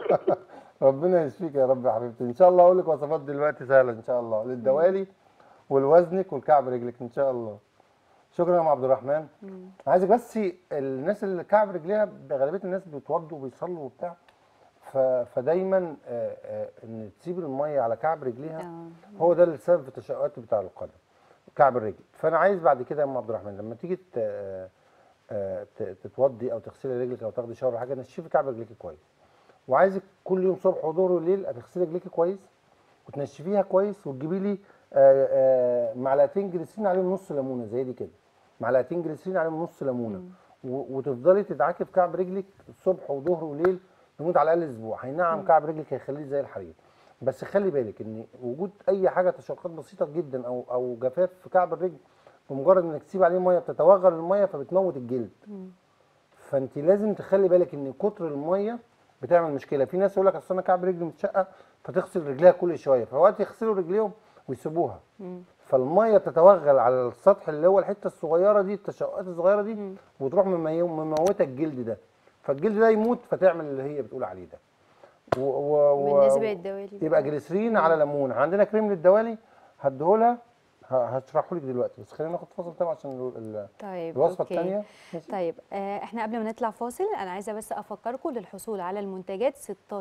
ربنا يشفيك يا رب يا حبيبتي ان شاء الله اقول لك وصفات دلوقتي سهله ان شاء الله للدوالي والوزنك والكعب رجلك ان شاء الله شكرا يا ام عبد الرحمن عايزك بس الناس اللي كعب رجليها ده غالبيه الناس بيتوضوا وبيصلوا وبتاع ف... فدايما آه، آه، ان تسيب الميه على كعب رجليها آه. هو ده السبب في التشققات بتاع القدم كعب الرجل فانا عايز بعد كده يا ام عبد الرحمن لما تيجي ت- آه، آه، ت- تتوضي او تغسلي رجلك او تاخدي شاور أو حاجه نشفي كعب رجلك كويس وعايزك كل يوم صبح وظهر وليل هتغسلي رجلك كويس وتنشفيها كويس وتجيبي لي آه، آه، معلقتين جليسرين عليهم نص ليمونه زي دي كده معلقتين جليسرين عليهم نص ليمونه و- وتفضلي تدعكي في كعب رجلك الصبح وظهر وليل لمده على الاقل اسبوع هينعم كعب رجلك هيخليه زي الحرير بس خلي بالك ان وجود اي حاجه تشققات بسيطه جدا او او جفاف في كعب الرجل بمجرد انك تسيب عليه ميه بتتوغل الميه فبتموت الجلد فانت لازم تخلي بالك ان كتر الميه بتعمل مشكله في ناس يقول لك اصل انا كعب رجلي متشقق فتغسل رجليها كل شويه فوقت يغسلوا رجليهم ويسيبوها فالميه تتوغل على السطح اللي هو الحته الصغيره دي التشققات الصغيره دي وتروح ممي- مموته الجلد ده فالجلد ده يموت فتعمل اللي هي بتقول عليه ده و و و بالنسبه للدوالي يبقى بقى. جليسرين على ليمون عندنا كريم للدوالي هديهولها ه- هشرحه لك دلوقتي بس خلينا ناخد فاصل تاني عشان ال- ال- طيب الوصفه أوكي. الثانيه طيب آه احنا قبل ما نطلع فاصل انا عايزه بس افكركم للحصول على المنتجات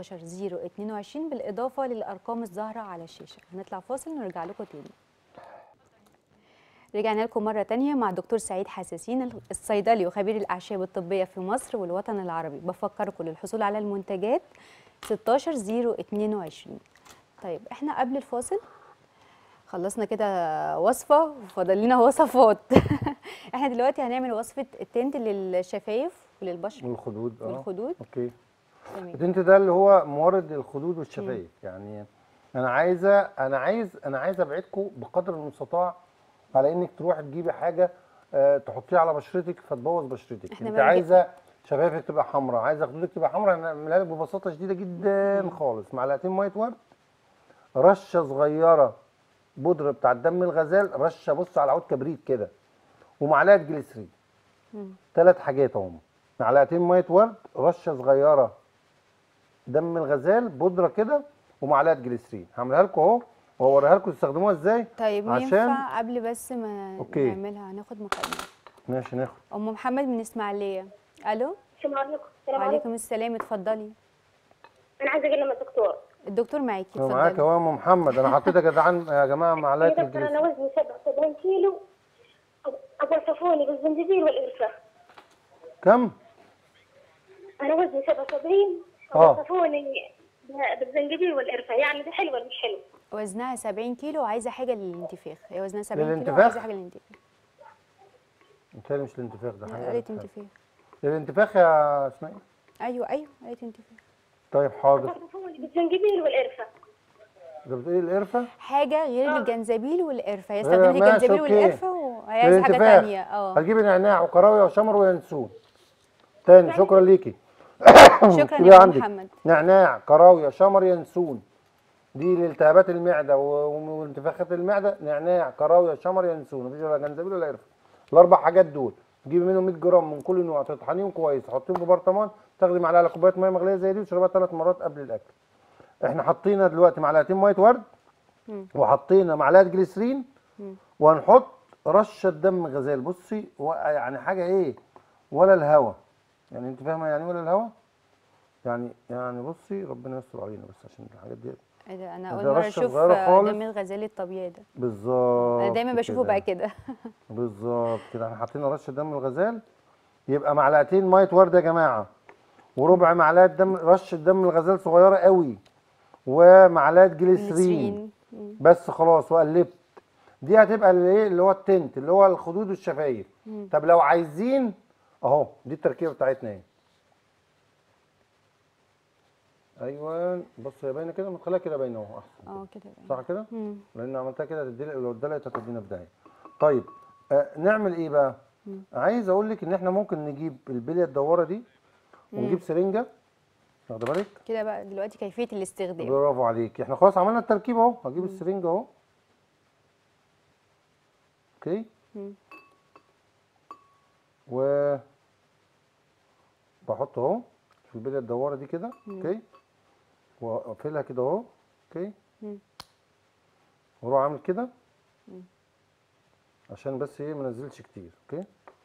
16022 بالاضافه للارقام الظاهره على الشاشه هنطلع فاصل ونرجع لكم تاني رجعنا لكم مرة تانية مع دكتور سعيد حساسين الصيدلي وخبير الأعشاب الطبية في مصر والوطن العربي بفكركم للحصول على المنتجات 16022 طيب احنا قبل الفاصل خلصنا كده وصفة وفاضل لنا وصفات احنا دلوقتي هنعمل وصفة التنت للشفايف وللبشرة والخدود اه والخدود اوكي تمام التنت ده اللي هو مورد الخدود والشفايف يعني انا عايزه انا عايز انا عايز ابعدكم بقدر المستطاع على انك تروحي تجيبي حاجه آه، تحطيها على بشرتك فتبوظ بشرتك إحنا انت بقى عايزه شفايفك تبقى حمراء عايزه خدودك تبقى حمراء هنعملها لك ببساطه شديده جدا خالص معلقتين ميه ورد رشه صغيره بودره بتاع دم الغزال رشه بص على عود كبريت كده ومعلقه جليسرين ثلاث حاجات اهم معلقتين ميه ورد رشه صغيره دم الغزال بودره كده ومعلقه جليسرين هعملها لكم اهو وهوريها لكم تستخدموها ازاي طيب عشان ينفع قبل بس ما أوكي. نعملها هناخد مكالمة ماشي ناخد أم محمد من إسماعيلية ألو السلام عليكم السلام عليكم وعليكم السلام اتفضلي انا عايزه اكلم الدكتور الدكتور معاكي أنا معاك اتفضلي يا ام محمد انا حطيتك يا جدعان يا جماعه يا معلقه دكتور الجليسرين انا وزني 77 كيلو أب- ابغى صفوني بالزنجبيل والقرفه كم انا وزني 77 آه. ابغى صفوني بالزنجبيل والقرفه يعني ده حلو ولا مش حلو؟ وزنها 70 كيلو وعايزه حاجه للانتفاخ هي وزنها 70 كيلو للانتفاخ؟ وعايزه حاجه للانتفاخ متهيألي مش الانتفاخ ده حاجه قالت انتفاخ الانتفاخ يا اسماء ايوه ايوه قالت انتفاخ طيب حاضر ابغى صفوني بالزنجبيل والقرفه ده بتقولي القرفه حاجه غير الجنزبيل والقرفه هي إيه، استخدمت ماشي، الجنزبيل أوكي. والقرفه وهي عايزه حاجه الانتفاخ. تانية اه هتجيبي نعناع وكراويه وشمر وينسون تاني شكرا ليكي شكرا اكتبيها يا ابو عندك. محمد نعناع كراويه شمر ينسون دي لالتهابات المعده و- وانتفاخات المعده نعناع كراويه شمر ينسون مفيش ولا جنزبيل ولا قرفه الاربع حاجات دول تجيبي منهم 100 جرام من كل نوع تطحنيهم كويس تحطيهم في برطمان تاخدي معلقه على كوبايه ميه مغليه زي دي وتشربها ثلاث مرات قبل الاكل احنا حطينا دلوقتي معلقتين ميه ورد وحطينا معلقه جليسرين وهنحط رشه دم غزال بصي و- يعني حاجه ايه ولا الهوا يعني انت فاهمه يعني ولا الهوا يعني يعني بصي ربنا يستر علينا بس عشان الحاجات دي إيه ده انا ده اول مره رشة اشوف صغيرة آه، خالص. دم الغزال الطبيعي ده بالظبط انا دايما بشوفه كده. بقى كده بالظبط كده احنا حاطين رشه دم الغزال يبقى معلقتين ميه ورد يا جماعه وربع معلقه دم رشه دم الغزال صغيره قوي ومعلقه جليسرين جليسرين. مم. بس خلاص وقلبت دي هتبقى اللي ايه اللي هو التنت اللي هو الخدود والشفايف طب لو عايزين اهو دي التركيبه بتاعتنا اهي ايوه بص هي باينه كده ما تخليها كده باينه اهو احسن اه كده بقى. صح كده؟ مم. لان عملتها كده هتدي لو اتدلقت هتدينا في داهيه. طيب آه نعمل ايه بقى؟ عايز اقول لك ان احنا ممكن نجيب البليه الدواره دي ونجيب سرنجه واخده بالك؟ كده بقى دلوقتي كيفيه الاستخدام برافو عليك احنا خلاص عملنا التركيب اهو هجيب السرنجه اهو اوكي مم. و بحط اهو في البليه الدواره دي كده اوكي واقفلها كده اهو اوكي مم. واروح عامل كده عشان بس ايه ما نزلش كتير اوكي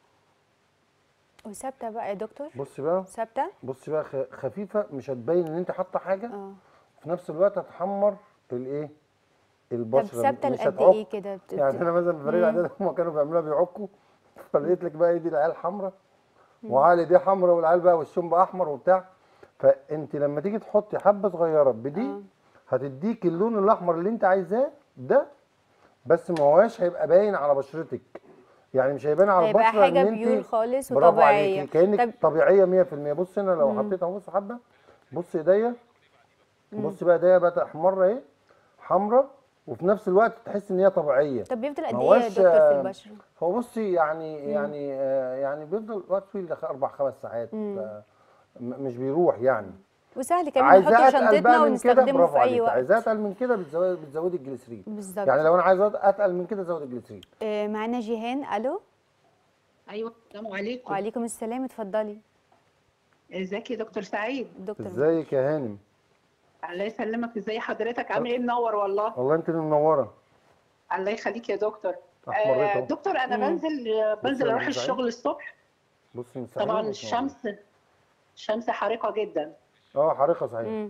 وثابته بقى يا دكتور بصي بقى ثابته بصي بقى خ- خفيفه مش هتبين ان انت حاطه حاجه اه في نفس الوقت هتحمر الايه طب البشره ثابته مش لقد هتعك. ايه كده بت- يعني انا مثلا في فريق الاعداد هم كانوا بيعملوها بيعكوا فلقيت لك بقى ايه دي العيال حمراء وعلي دي حمراء والعيال بقى وشهم بقى احمر وبتاع فانت لما تيجي تحطي حبه صغيره بدي آه. هتديك اللون الاحمر اللي انت عايزاه ده بس ما هواش هيبقى باين على بشرتك يعني مش هيبان على هيبقى البشره حاجة ان انت بيور خالص برافو وطبيعية. عليكي كانك طب- طبيعيه 100% بص هنا لو حطيت اهو بص حبه بص ايديا بص بقى ايديا بقت احمر اهي حمراء وفي نفس الوقت تحس ان هي طبيعيه طب بيفضل قد ما ايه يا هوش، دكتور في آه، البشره هو بصي يعني يعني آه يعني بيفضل وقت طويل دخل اربع خمس ساعات آه م- مش بيروح يعني وسهل كمان عايزاه نحطه في اتقل شنطتنا بقى من كده ونستخدمه برافو في اي عليك وقت عايزاه اتقل من كده بتزودي بتزودي الجليسرين بالظبط يعني لو انا عايز اتقل من كده زود الجليسرين آه، معانا جيهان الو ايوه السلام عليكم وعليكم السلام اتفضلي ازيك يا دكتور سعيد دكتور ازيك يا هانم الله يسلمك ازاي حضرتك عامل ايه منور والله والله انت اللي منوره الله يخليك يا دكتور أحمريت آه أهو. دكتور انا بنزل بنزل يا اروح أم سعيد. الشغل الصبح بصي من ساعتين طبعا ومش الشمس الشمس حارقه جدا اه حريقه صحيح مم.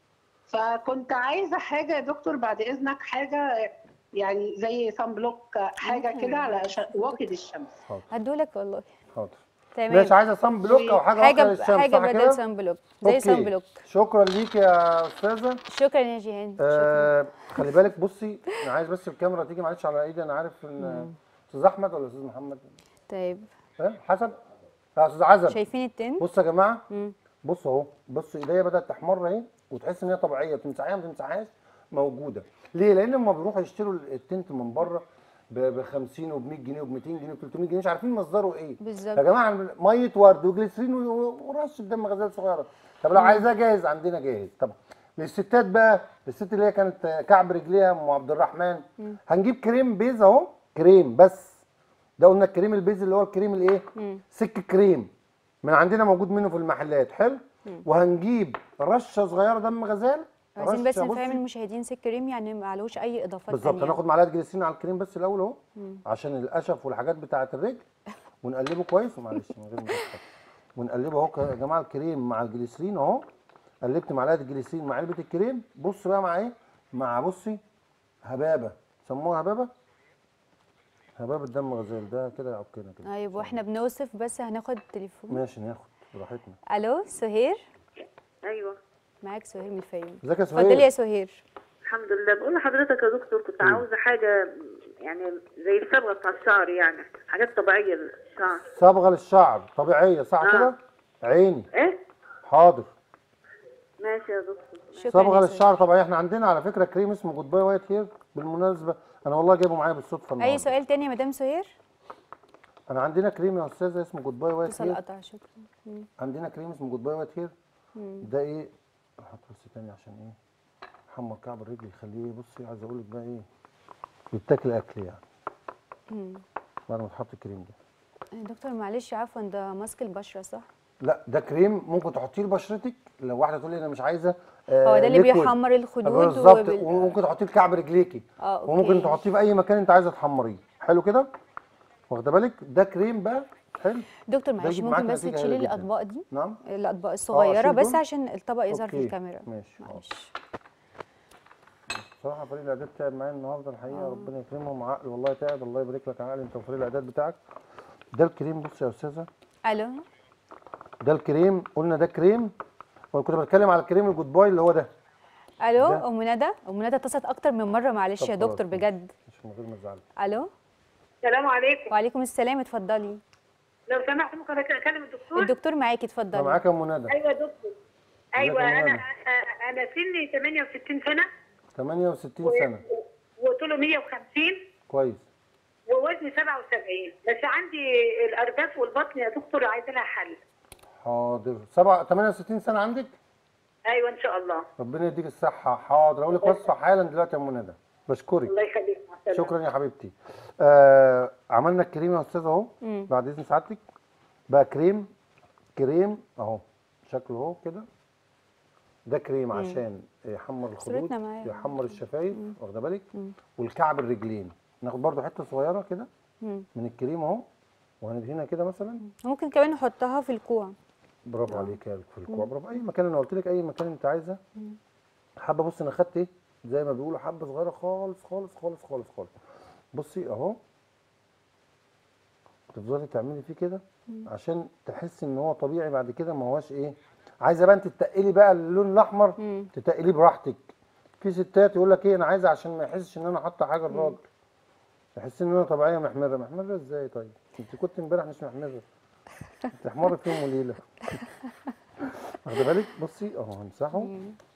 فكنت عايزه حاجه يا دكتور بعد اذنك حاجه يعني زي صن بلوك حاجه كده على ش- واقد الشمس حاضر هدولك والله حاضر تمام ماشي عايزه صن بلوك او حاجه حاجه واقية ب- للشمس حاجه صح بدل كده؟ سان بلوك زي أوكي. سان بلوك شكرا ليك يا استاذه شكرا يا جيهان شكرا آه خلي بالك بصي انا عايز بس الكاميرا تيجي معلش على ايدي انا عارف ان استاذ احمد ولا استاذ محمد طيب ها حسب لا استاذ عزب شايفين التن بصوا يا جماعه مم. بصوا اهو بصوا ايديا بدات تحمر اهي وتحس ان هي طبيعيه تمسحيها ما تمسحهاش موجوده ليه لان هم بيروحوا يشتروا التنت من بره ب 50 وب 100 جنيه وب 200 جنيه وب 300 جنيه مش عارفين مصدره ايه بالظبط. يا جماعه ميه ورد وجليسرين و- ورشه دم غزال صغيره طب لو عايزاه جاهز عندنا جاهز طبعا للستات بقى الست اللي هي كانت كعب رجليها ام عبد الرحمن هنجيب كريم بيز اهو كريم بس ده قلنا الكريم البيز اللي هو الكريم الايه سك كريم من عندنا موجود منه في المحلات حلو وهنجيب رشه صغيره دم غزال عايزين بس رشة نفهم بصي. المشاهدين سك كريم يعني ما عليهوش اي اضافات بالظبط تانية هناخد معلقه جليسرين على الكريم بس الاول اهو عشان القشف والحاجات بتاعه الرجل ونقلبه كويس ومعلش من غير مضحك ونقلبه اهو يا جماعه الكريم مع الجليسرين اهو قلبت معلقه الجليسرين مع علبه الكريم بص بقى مع ايه مع بصي هبابه سموها هبابه هبابه دم غزال ده كده يعكنا كده طيب واحنا بنوصف بس هناخد تليفون ماشي ناخد براحتنا الو سهير ايوه معاك سهير من الفيوم ازيك يا اتفضلي يا سهير سهير الحمد لله بقول لحضرتك يا دكتور كنت عاوزه حاجه يعني زي الصبغه بتاع الشعر يعني حاجات طبيعيه للشعر صبغه للشعر طبيعيه صح آه. كده عيني ايه حاضر ماشي يا دكتور شكرا صبغه يا للشعر طبيعيه احنا عندنا على فكره كريم اسمه جود باي وايت هير بالمناسبه انا والله جايبه معايا بالصدفه سهير. اي النهارده سؤال تاني يا مدام سهير انا عندنا كريم يا استاذه اسمه جود باي وايت اتصل هير قطع شكرا مم. عندنا كريم اسمه جود باي وايت هير ده ايه احط بس تاني عشان ايه محمر كعب الرجل يخليه بصي عايز اقول لك بقى ايه يتاكل اكل يعني مم. بعد ما تحط الكريم ده يا دكتور معلش عفوا ده ماسك البشره صح لا ده كريم ممكن تحطيه لبشرتك لو واحده تقول لي انا مش عايزه هو ده اللي liquid. بيحمر الخدود بالظبط وبال- وممكن تحطيه لكعب رجليكي اه اوكي وممكن تحطيه في اي مكان انت عايزه تحمريه حلو كده واخده بالك ده كريم بقى حلو دكتور ده معلش يجيب ممكن معاك بس نتيجة تشيلي هايلة جداً. الاطباق دي نعم الاطباق الصغيره أشيل بس دول؟ عشان الطبق يظهر في أوكي. الكاميرا ماشي حاضر. معلش بصراحه فريق الاعداد تعب معايا النهارده الحقيقه ربنا يكرمهم عقل والله تعب الله يبارك لك يا عقل انت وفريق الاعداد بتاعك ده الكريم بص يا استاذه الو ده الكريم قلنا ده كريم وانا كنت بتكلم على الكريم الجود باي اللي هو ده الو ده- ام ندى ام ندى اتصلت اكتر من مره معلش طب يا خلاص، دكتور ماشي. بجد مش من غير ما تزعلي الو السلام عليكم وعليكم السلام اتفضلي لو سمحت ممكن اكلم الدكتور الدكتور معاكي انا اتفضلي معاك يا ام ندى ايوه يا دكتور ايوه ازيك يا انا منى؟ انا سني 68 سنه 68 سنه وطوله 150 كويس ووزني 77 بس عندي الارداف والبطن يا دكتور عايزه لها حل حاضر سبعة 68 سنه عندك ايوه ان شاء الله ربنا يديك الصحه حاضر اقول لك وصفه حالا دلوقتي يا ام ندى بشكرك الله يخليك مع السلامه شكرا يا حبيبتي آه عملنا الكريم يا استاذ اهو مم. بعد اذن سعادتك بقى كريم كريم اهو شكله اهو كده ده كريم عشان يحمر الخدود صورتنا معايا. يحمر الشفايف واخده بالك مم. والكعب الرجلين ناخد برضو حته صغيره كده مم. من الكريم اهو وهندهنها كده مثلا ممكن كمان نحطها في الكوع برافو عليك يا في الكوع برافو اي مكان انا قلت لك اي مكان انت عايزه حبه بص انا خدت ايه زي ما بيقولوا حبه صغيره خالص خالص خالص خالص خالص بصي اهو تفضلي تعملي فيه كده عشان تحسي ان هو طبيعي بعد كده ما هواش ايه عايزه بقى انت تتقلي بقى اللون الاحمر مم. تتقليه براحتك في ستات يقول لك ايه انا عايزه عشان ما يحسش ان انا حاطه حاجه الراجل يحس ان انا طبيعيه محمره محمره ازاي طيب انت كنت امبارح مش محمره انت حمار في يوم وليله واخده بالك بصي اهو همسحه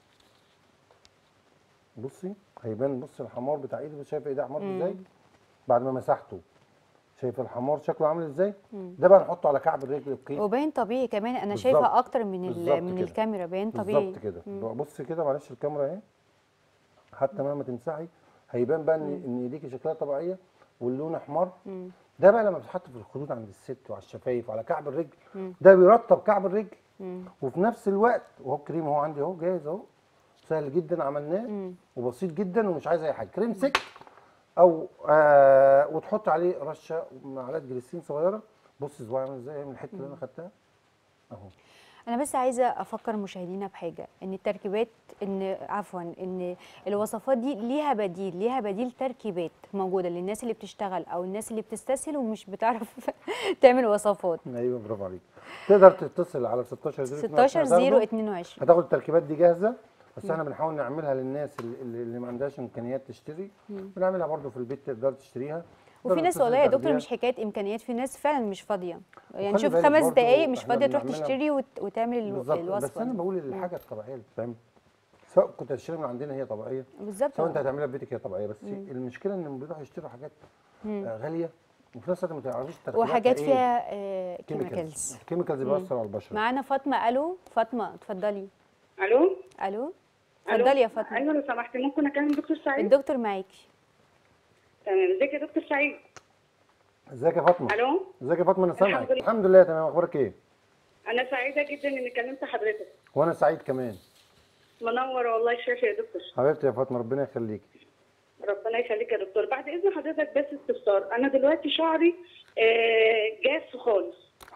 بصي هيبان بصي الحمار بتاع ايدي بص شايفه ايدي احمر ازاي بعد ما مسحته شايف الحمار شكله عامل ازاي ده بقى نحطه على كعب الرجل اوكي وباين طبيعي كمان انا بالظبط. شايفه اكتر من ال- بالظبط من كده. الكاميرا باين طبيعي بالظبط كده بص كده معلش الكاميرا اهي حتى مهما تمسحي هيبان بقى ان ان ايديكي شكلها طبيعيه واللون احمر مم. ده بقى لما بتحط في الخدود عند الست وعلى الشفايف وعلى كعب الرجل مم. ده بيرطب كعب الرجل مم. وفي نفس الوقت وهو الكريم اهو عندي اهو جاهز اهو سهل جدا عملناه مم. وبسيط جدا ومش عايز اي حاجه كريم سك او آه وتحط عليه رشه معلقه جليسين صغيره بص صباعي عامل ازاي من الحته اللي انا خدتها اهو انا بس عايزه افكر مشاهدينا بحاجه ان التركيبات ان عفوا ان الوصفات دي ليها بديل ليها بديل تركيبات موجوده للناس اللي بتشتغل او الناس اللي بتستسهل ومش بتعرف تعمل وصفات ايوه برافو عليك تقدر تتصل على 16 0 16 0 22 هتاخد التركيبات دي جاهزه بس احنا بنحاول نعملها للناس اللي, اللي اللي ما عندهاش امكانيات تشتري بنعملها برضو في البيت تقدر تشتريها وفي تقدر ناس تتصل والله يا دكتور تاخديها. مش حكايه امكانيات في ناس فعلا مش فاضيه يعني وخلي شوف بالك خمس برضو دقايق مش إحنا فاضيه تروح بنعملها- تشتري وت... وتعمل الو- بالظبط بس الوصفه انا دي. بقول الحاجه الطبيعيه اللي بتتعمل سواء كنت هتشتري من عندنا هي طبيعيه بالظبط سواء انت هتعملها في بيتك هي طبيعيه بس المشكله ان بيروحوا يشتروا حاجات آه، غاليه وفي نفس الوقت ما تعرفيش تركيباتها وحاجات إيه. فيها كيميكالز الكيميكالز بيأثر على البشره معانا فاطمه الو فاطمه اتفضلي الو الو اتفضلي يا فاطمه ايوه لو سمحتي ممكن اكلم دكتور سعيد الدكتور معاكي تمام ازيك يا دكتور سعيد ازيك يا فاطمه الو ازيك يا فاطمه انا سامعك الحمد لله. الحمد لله تمام اخبارك ايه انا سعيده جدا اني كلمت حضرتك وانا سعيد كمان منور والله الشاشه يا دكتور حبيبتي يا فاطمه ربنا يخليكي ربنا يخليك يا دكتور بعد اذن حضرتك بس استفسار انا دلوقتي شعري آه، جاف خالص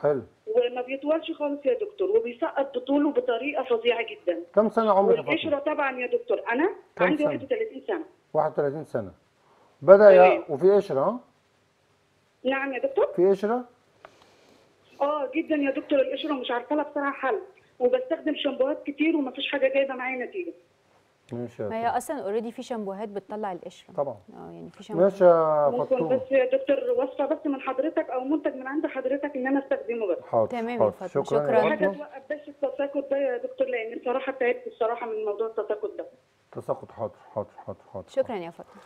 حلو وما بيطولش خالص يا دكتور وبيسقط بطوله بطريقه فظيعه جدا كم سنه عمرك يا والقشره فاطمه طبعا يا دكتور انا كم عندي سنة؟ 31 سنه 31 سنه بدا يا تمام. وفي قشره ها نعم يا دكتور في قشره اه جدا يا دكتور القشره مش عارفه لها بصراحه حل وبستخدم شامبوهات كتير ومفيش حاجه جايبه معايا نتيجه ماشي يا ما هي اصلا اوريدي في شامبوهات بتطلع القشره طبعا اه يعني في شامبوهات ماشي يا ممكن فطوم بس يا دكتور وصفه بس من حضرتك او منتج من عند حضرتك ان انا استخدمه بس حاضر تمام يا حاضر. فاطمة، شكرا شكراً. يا حاجه فاطمه توقف بس التساقط ده يا دكتور لان بصراحه تعبت الصراحه من موضوع التساقط ده تساقط حاضر حاضر حاضر حاضر شكرا يا فاطمه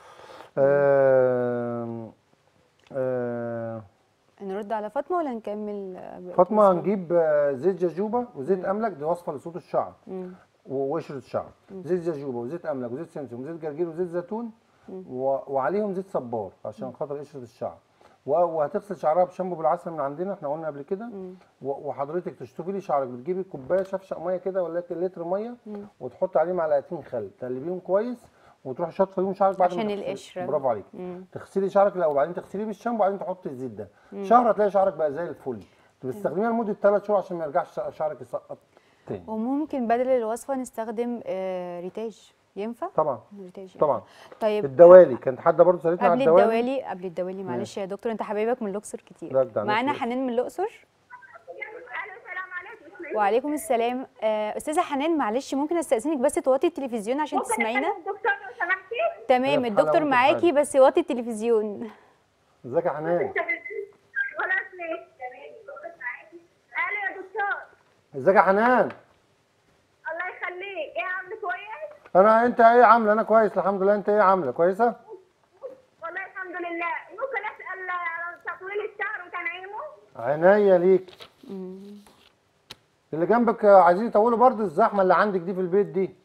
آه آه نرد على فاطمه ولا نكمل آه، بقية فاطمه الوصفات؟ هنجيب آه، زيت جاجوبا وزيت املك دي وصفه لصوت الشعر مم. وقشره الشعر زيت جاجوبا وزيت املك وزيت سمسم وزيت جرجير وزيت زيتون و... وعليهم زيت صبار عشان خاطر قشره الشعر و... وهتغسل شعرها بشامبو بالعسل من عندنا احنا قلنا قبل كده و... وحضرتك تشطفي لي شعرك بتجيبي كوبايه شفشق ميه كده ولا لتر ميه وتحط عليه معلقتين خل تقلبيهم كويس وتروحي شاطفه بيهم شعرك بعد ما عشان تغسلي. القشرة. برافو عليك مم. تغسلي شعرك الاول وبعدين تغسليه بالشامبو وبعدين تحطي الزيت ده شهر هتلاقي شعرك بقى زي الفل تستخدميها لمده ثلاث شهور عشان ما يرجعش شعرك يسقط تاني وممكن بدل الوصفه نستخدم آه، ريتاج ينفع طبعا ريتاج ينفع. طبعا طيب الدوالي كانت حد برضه سالتني على قبل الدوالي الدوالي قبل الدوالي معلش يا دكتور انت حبايبك من الاقصر كتير لا، ده معانا ناس- حنان من الاقصر الو السلام عليكم وعليكم السلام آه، استاذه حنان معلش ممكن استاذنك بس توطي التلفزيون عشان ممكن تسمعينا أكلم الدكتور لو سمحتي تمام هي في الدكتور حلقة معاكي وانت بس وطي التلفزيون ازيك يا حنان خلاص ليه الو يا دكتور ازيك يا حنان الله يخليك ايه عامل كويس انا انت ايه عامله انا كويس الحمد لله انت ايه عامله كويسه والله الحمد لله ممكن اسال عن تطويل الشعر وتنعيمه عينيا ليك اللي جنبك آه، عايزين يطولوا برضه الزحمه اللي عندك دي في البيت دي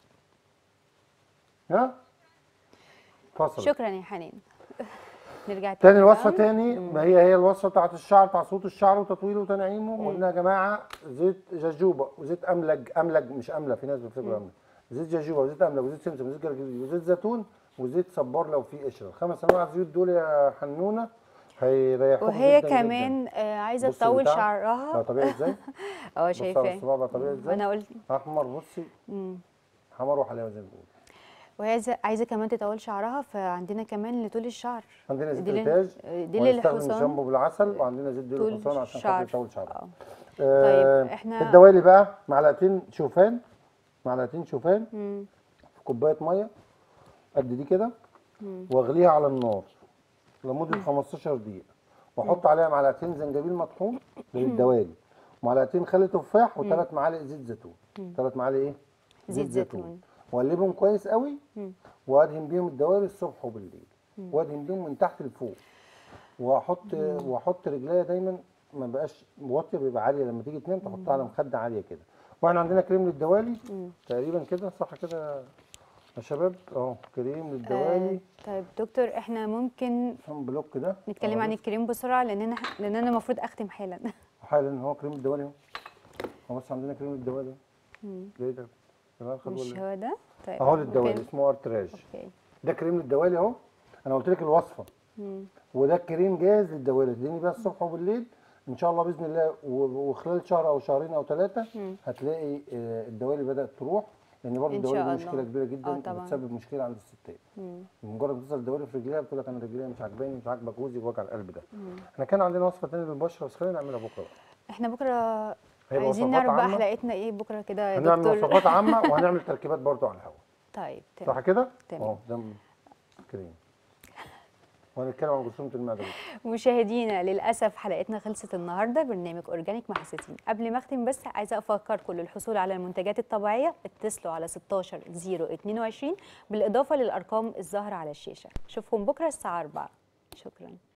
ها فصل شكرا يا حنان نرجع تاني بقى. الوصفه تاني ما هي هي الوصفه بتاعت الشعر بتاع صوت الشعر وتطويله وتنعيمه قلنا يا جماعه زيت جاجوبا وزيت املج املج مش امله في ناس بتفتكر املج زيت جاجوبا وزيت املج وزيت سمسم وزيت جرجير وزيت زيتون وزيت صبار لو في قشره الخمس انواع الزيوت دول يا حنونه هيريحوك وهي جداً جداً. كمان آه، عايزه بصي تطول البتاع. بقى شعرها طبيعي ازاي؟ اه بصي على شايفاه الصباع بقى طبيعي ازاي؟ وانا قلت احمر بصي مم. حمر وحلاوه زي ما بيقولوا وهي عايزه عايزه كمان تطول شعرها فعندنا كمان لطول الشعر عندنا زيت دي لل- ريتاج دي وهنستخدم للحصان شامبو بالعسل وعندنا زيت ديل طول الحصان عشان خاطر يطول شعرها اه آه، طيب، إحنا- الدوالي بقى معلقتين شوفان معلقتين شوفان مم. في كوبايه ميه قد دي كده واغليها على النار لمده 15 دقيقه واحط عليها معلقتين زنجبيل مطحون للدوالي ومعلقتين خل تفاح وثلاث معالق زيت زيتون ثلاث معالق ايه زيت زيتون. واقلبهم كويس قوي مم. وادهن بيهم الدوالي الصبح وبالليل وادهن بيهم من تحت لفوق واحط واحط رجليا دايما ما بقاش موطيه بيبقى عاليه لما تيجي تنام تحطها على مخده عاليه كده واحنا عندنا كريم للدوالي تقريبا كده صح كده يا شباب اهو كريم للدوالي آه طيب دكتور احنا ممكن صن بلوك ده نتكلم أهو عن الكريم بسرعه لان انا لان انا المفروض اختم حالا حالا هو كريم الدوالي اهو هو بس عندنا كريم الدوالي مم. ايه ده شغال خد مش ولا إيه؟ هو ده طيب اهو للدوالي ممكن- اسمه ارتراج اوكي ده كريم للدوالي اهو انا قلت لك الوصفه مم. وده الكريم جاهز للدوالي تديني بقى الصبح وبالليل ان شاء الله باذن الله و- وخلال شهر او شهرين او ثلاثه مم. هتلاقي آه، الدوالي بدات تروح لان برضه إن الدوالي شاء دي الله. مشكله كبيره جدا آه، طبعاً. بتسبب مشكله عند الستات مم. مجرد ما توصل الدوالي في رجليها بتقول لك انا رجليا مش عاجباني مش عاجبه جوزي وجع القلب ده احنا كان عندنا وصفه ثانيه للبشره بس خلينا نعملها بكره بقى. احنا بكره هيبقى عايزين وصفات نعرف بقى عامة. حلقتنا ايه بكره كده يا هنعمل دكتور وصفات عامه وهنعمل تركيبات برضه على الهواء طيب صح تمام كده؟ تمام. اه ده كريم وهنتكلم عن جرثومه المعده بكرة. مشاهدينا للاسف حلقتنا خلصت النهارده برنامج اورجانيك مع حساسين قبل ما اختم بس عايزه افكركم للحصول على المنتجات الطبيعيه اتصلوا على 16 022 بالاضافه للارقام الظاهره على الشاشه اشوفكم بكره الساعه 4 شكرا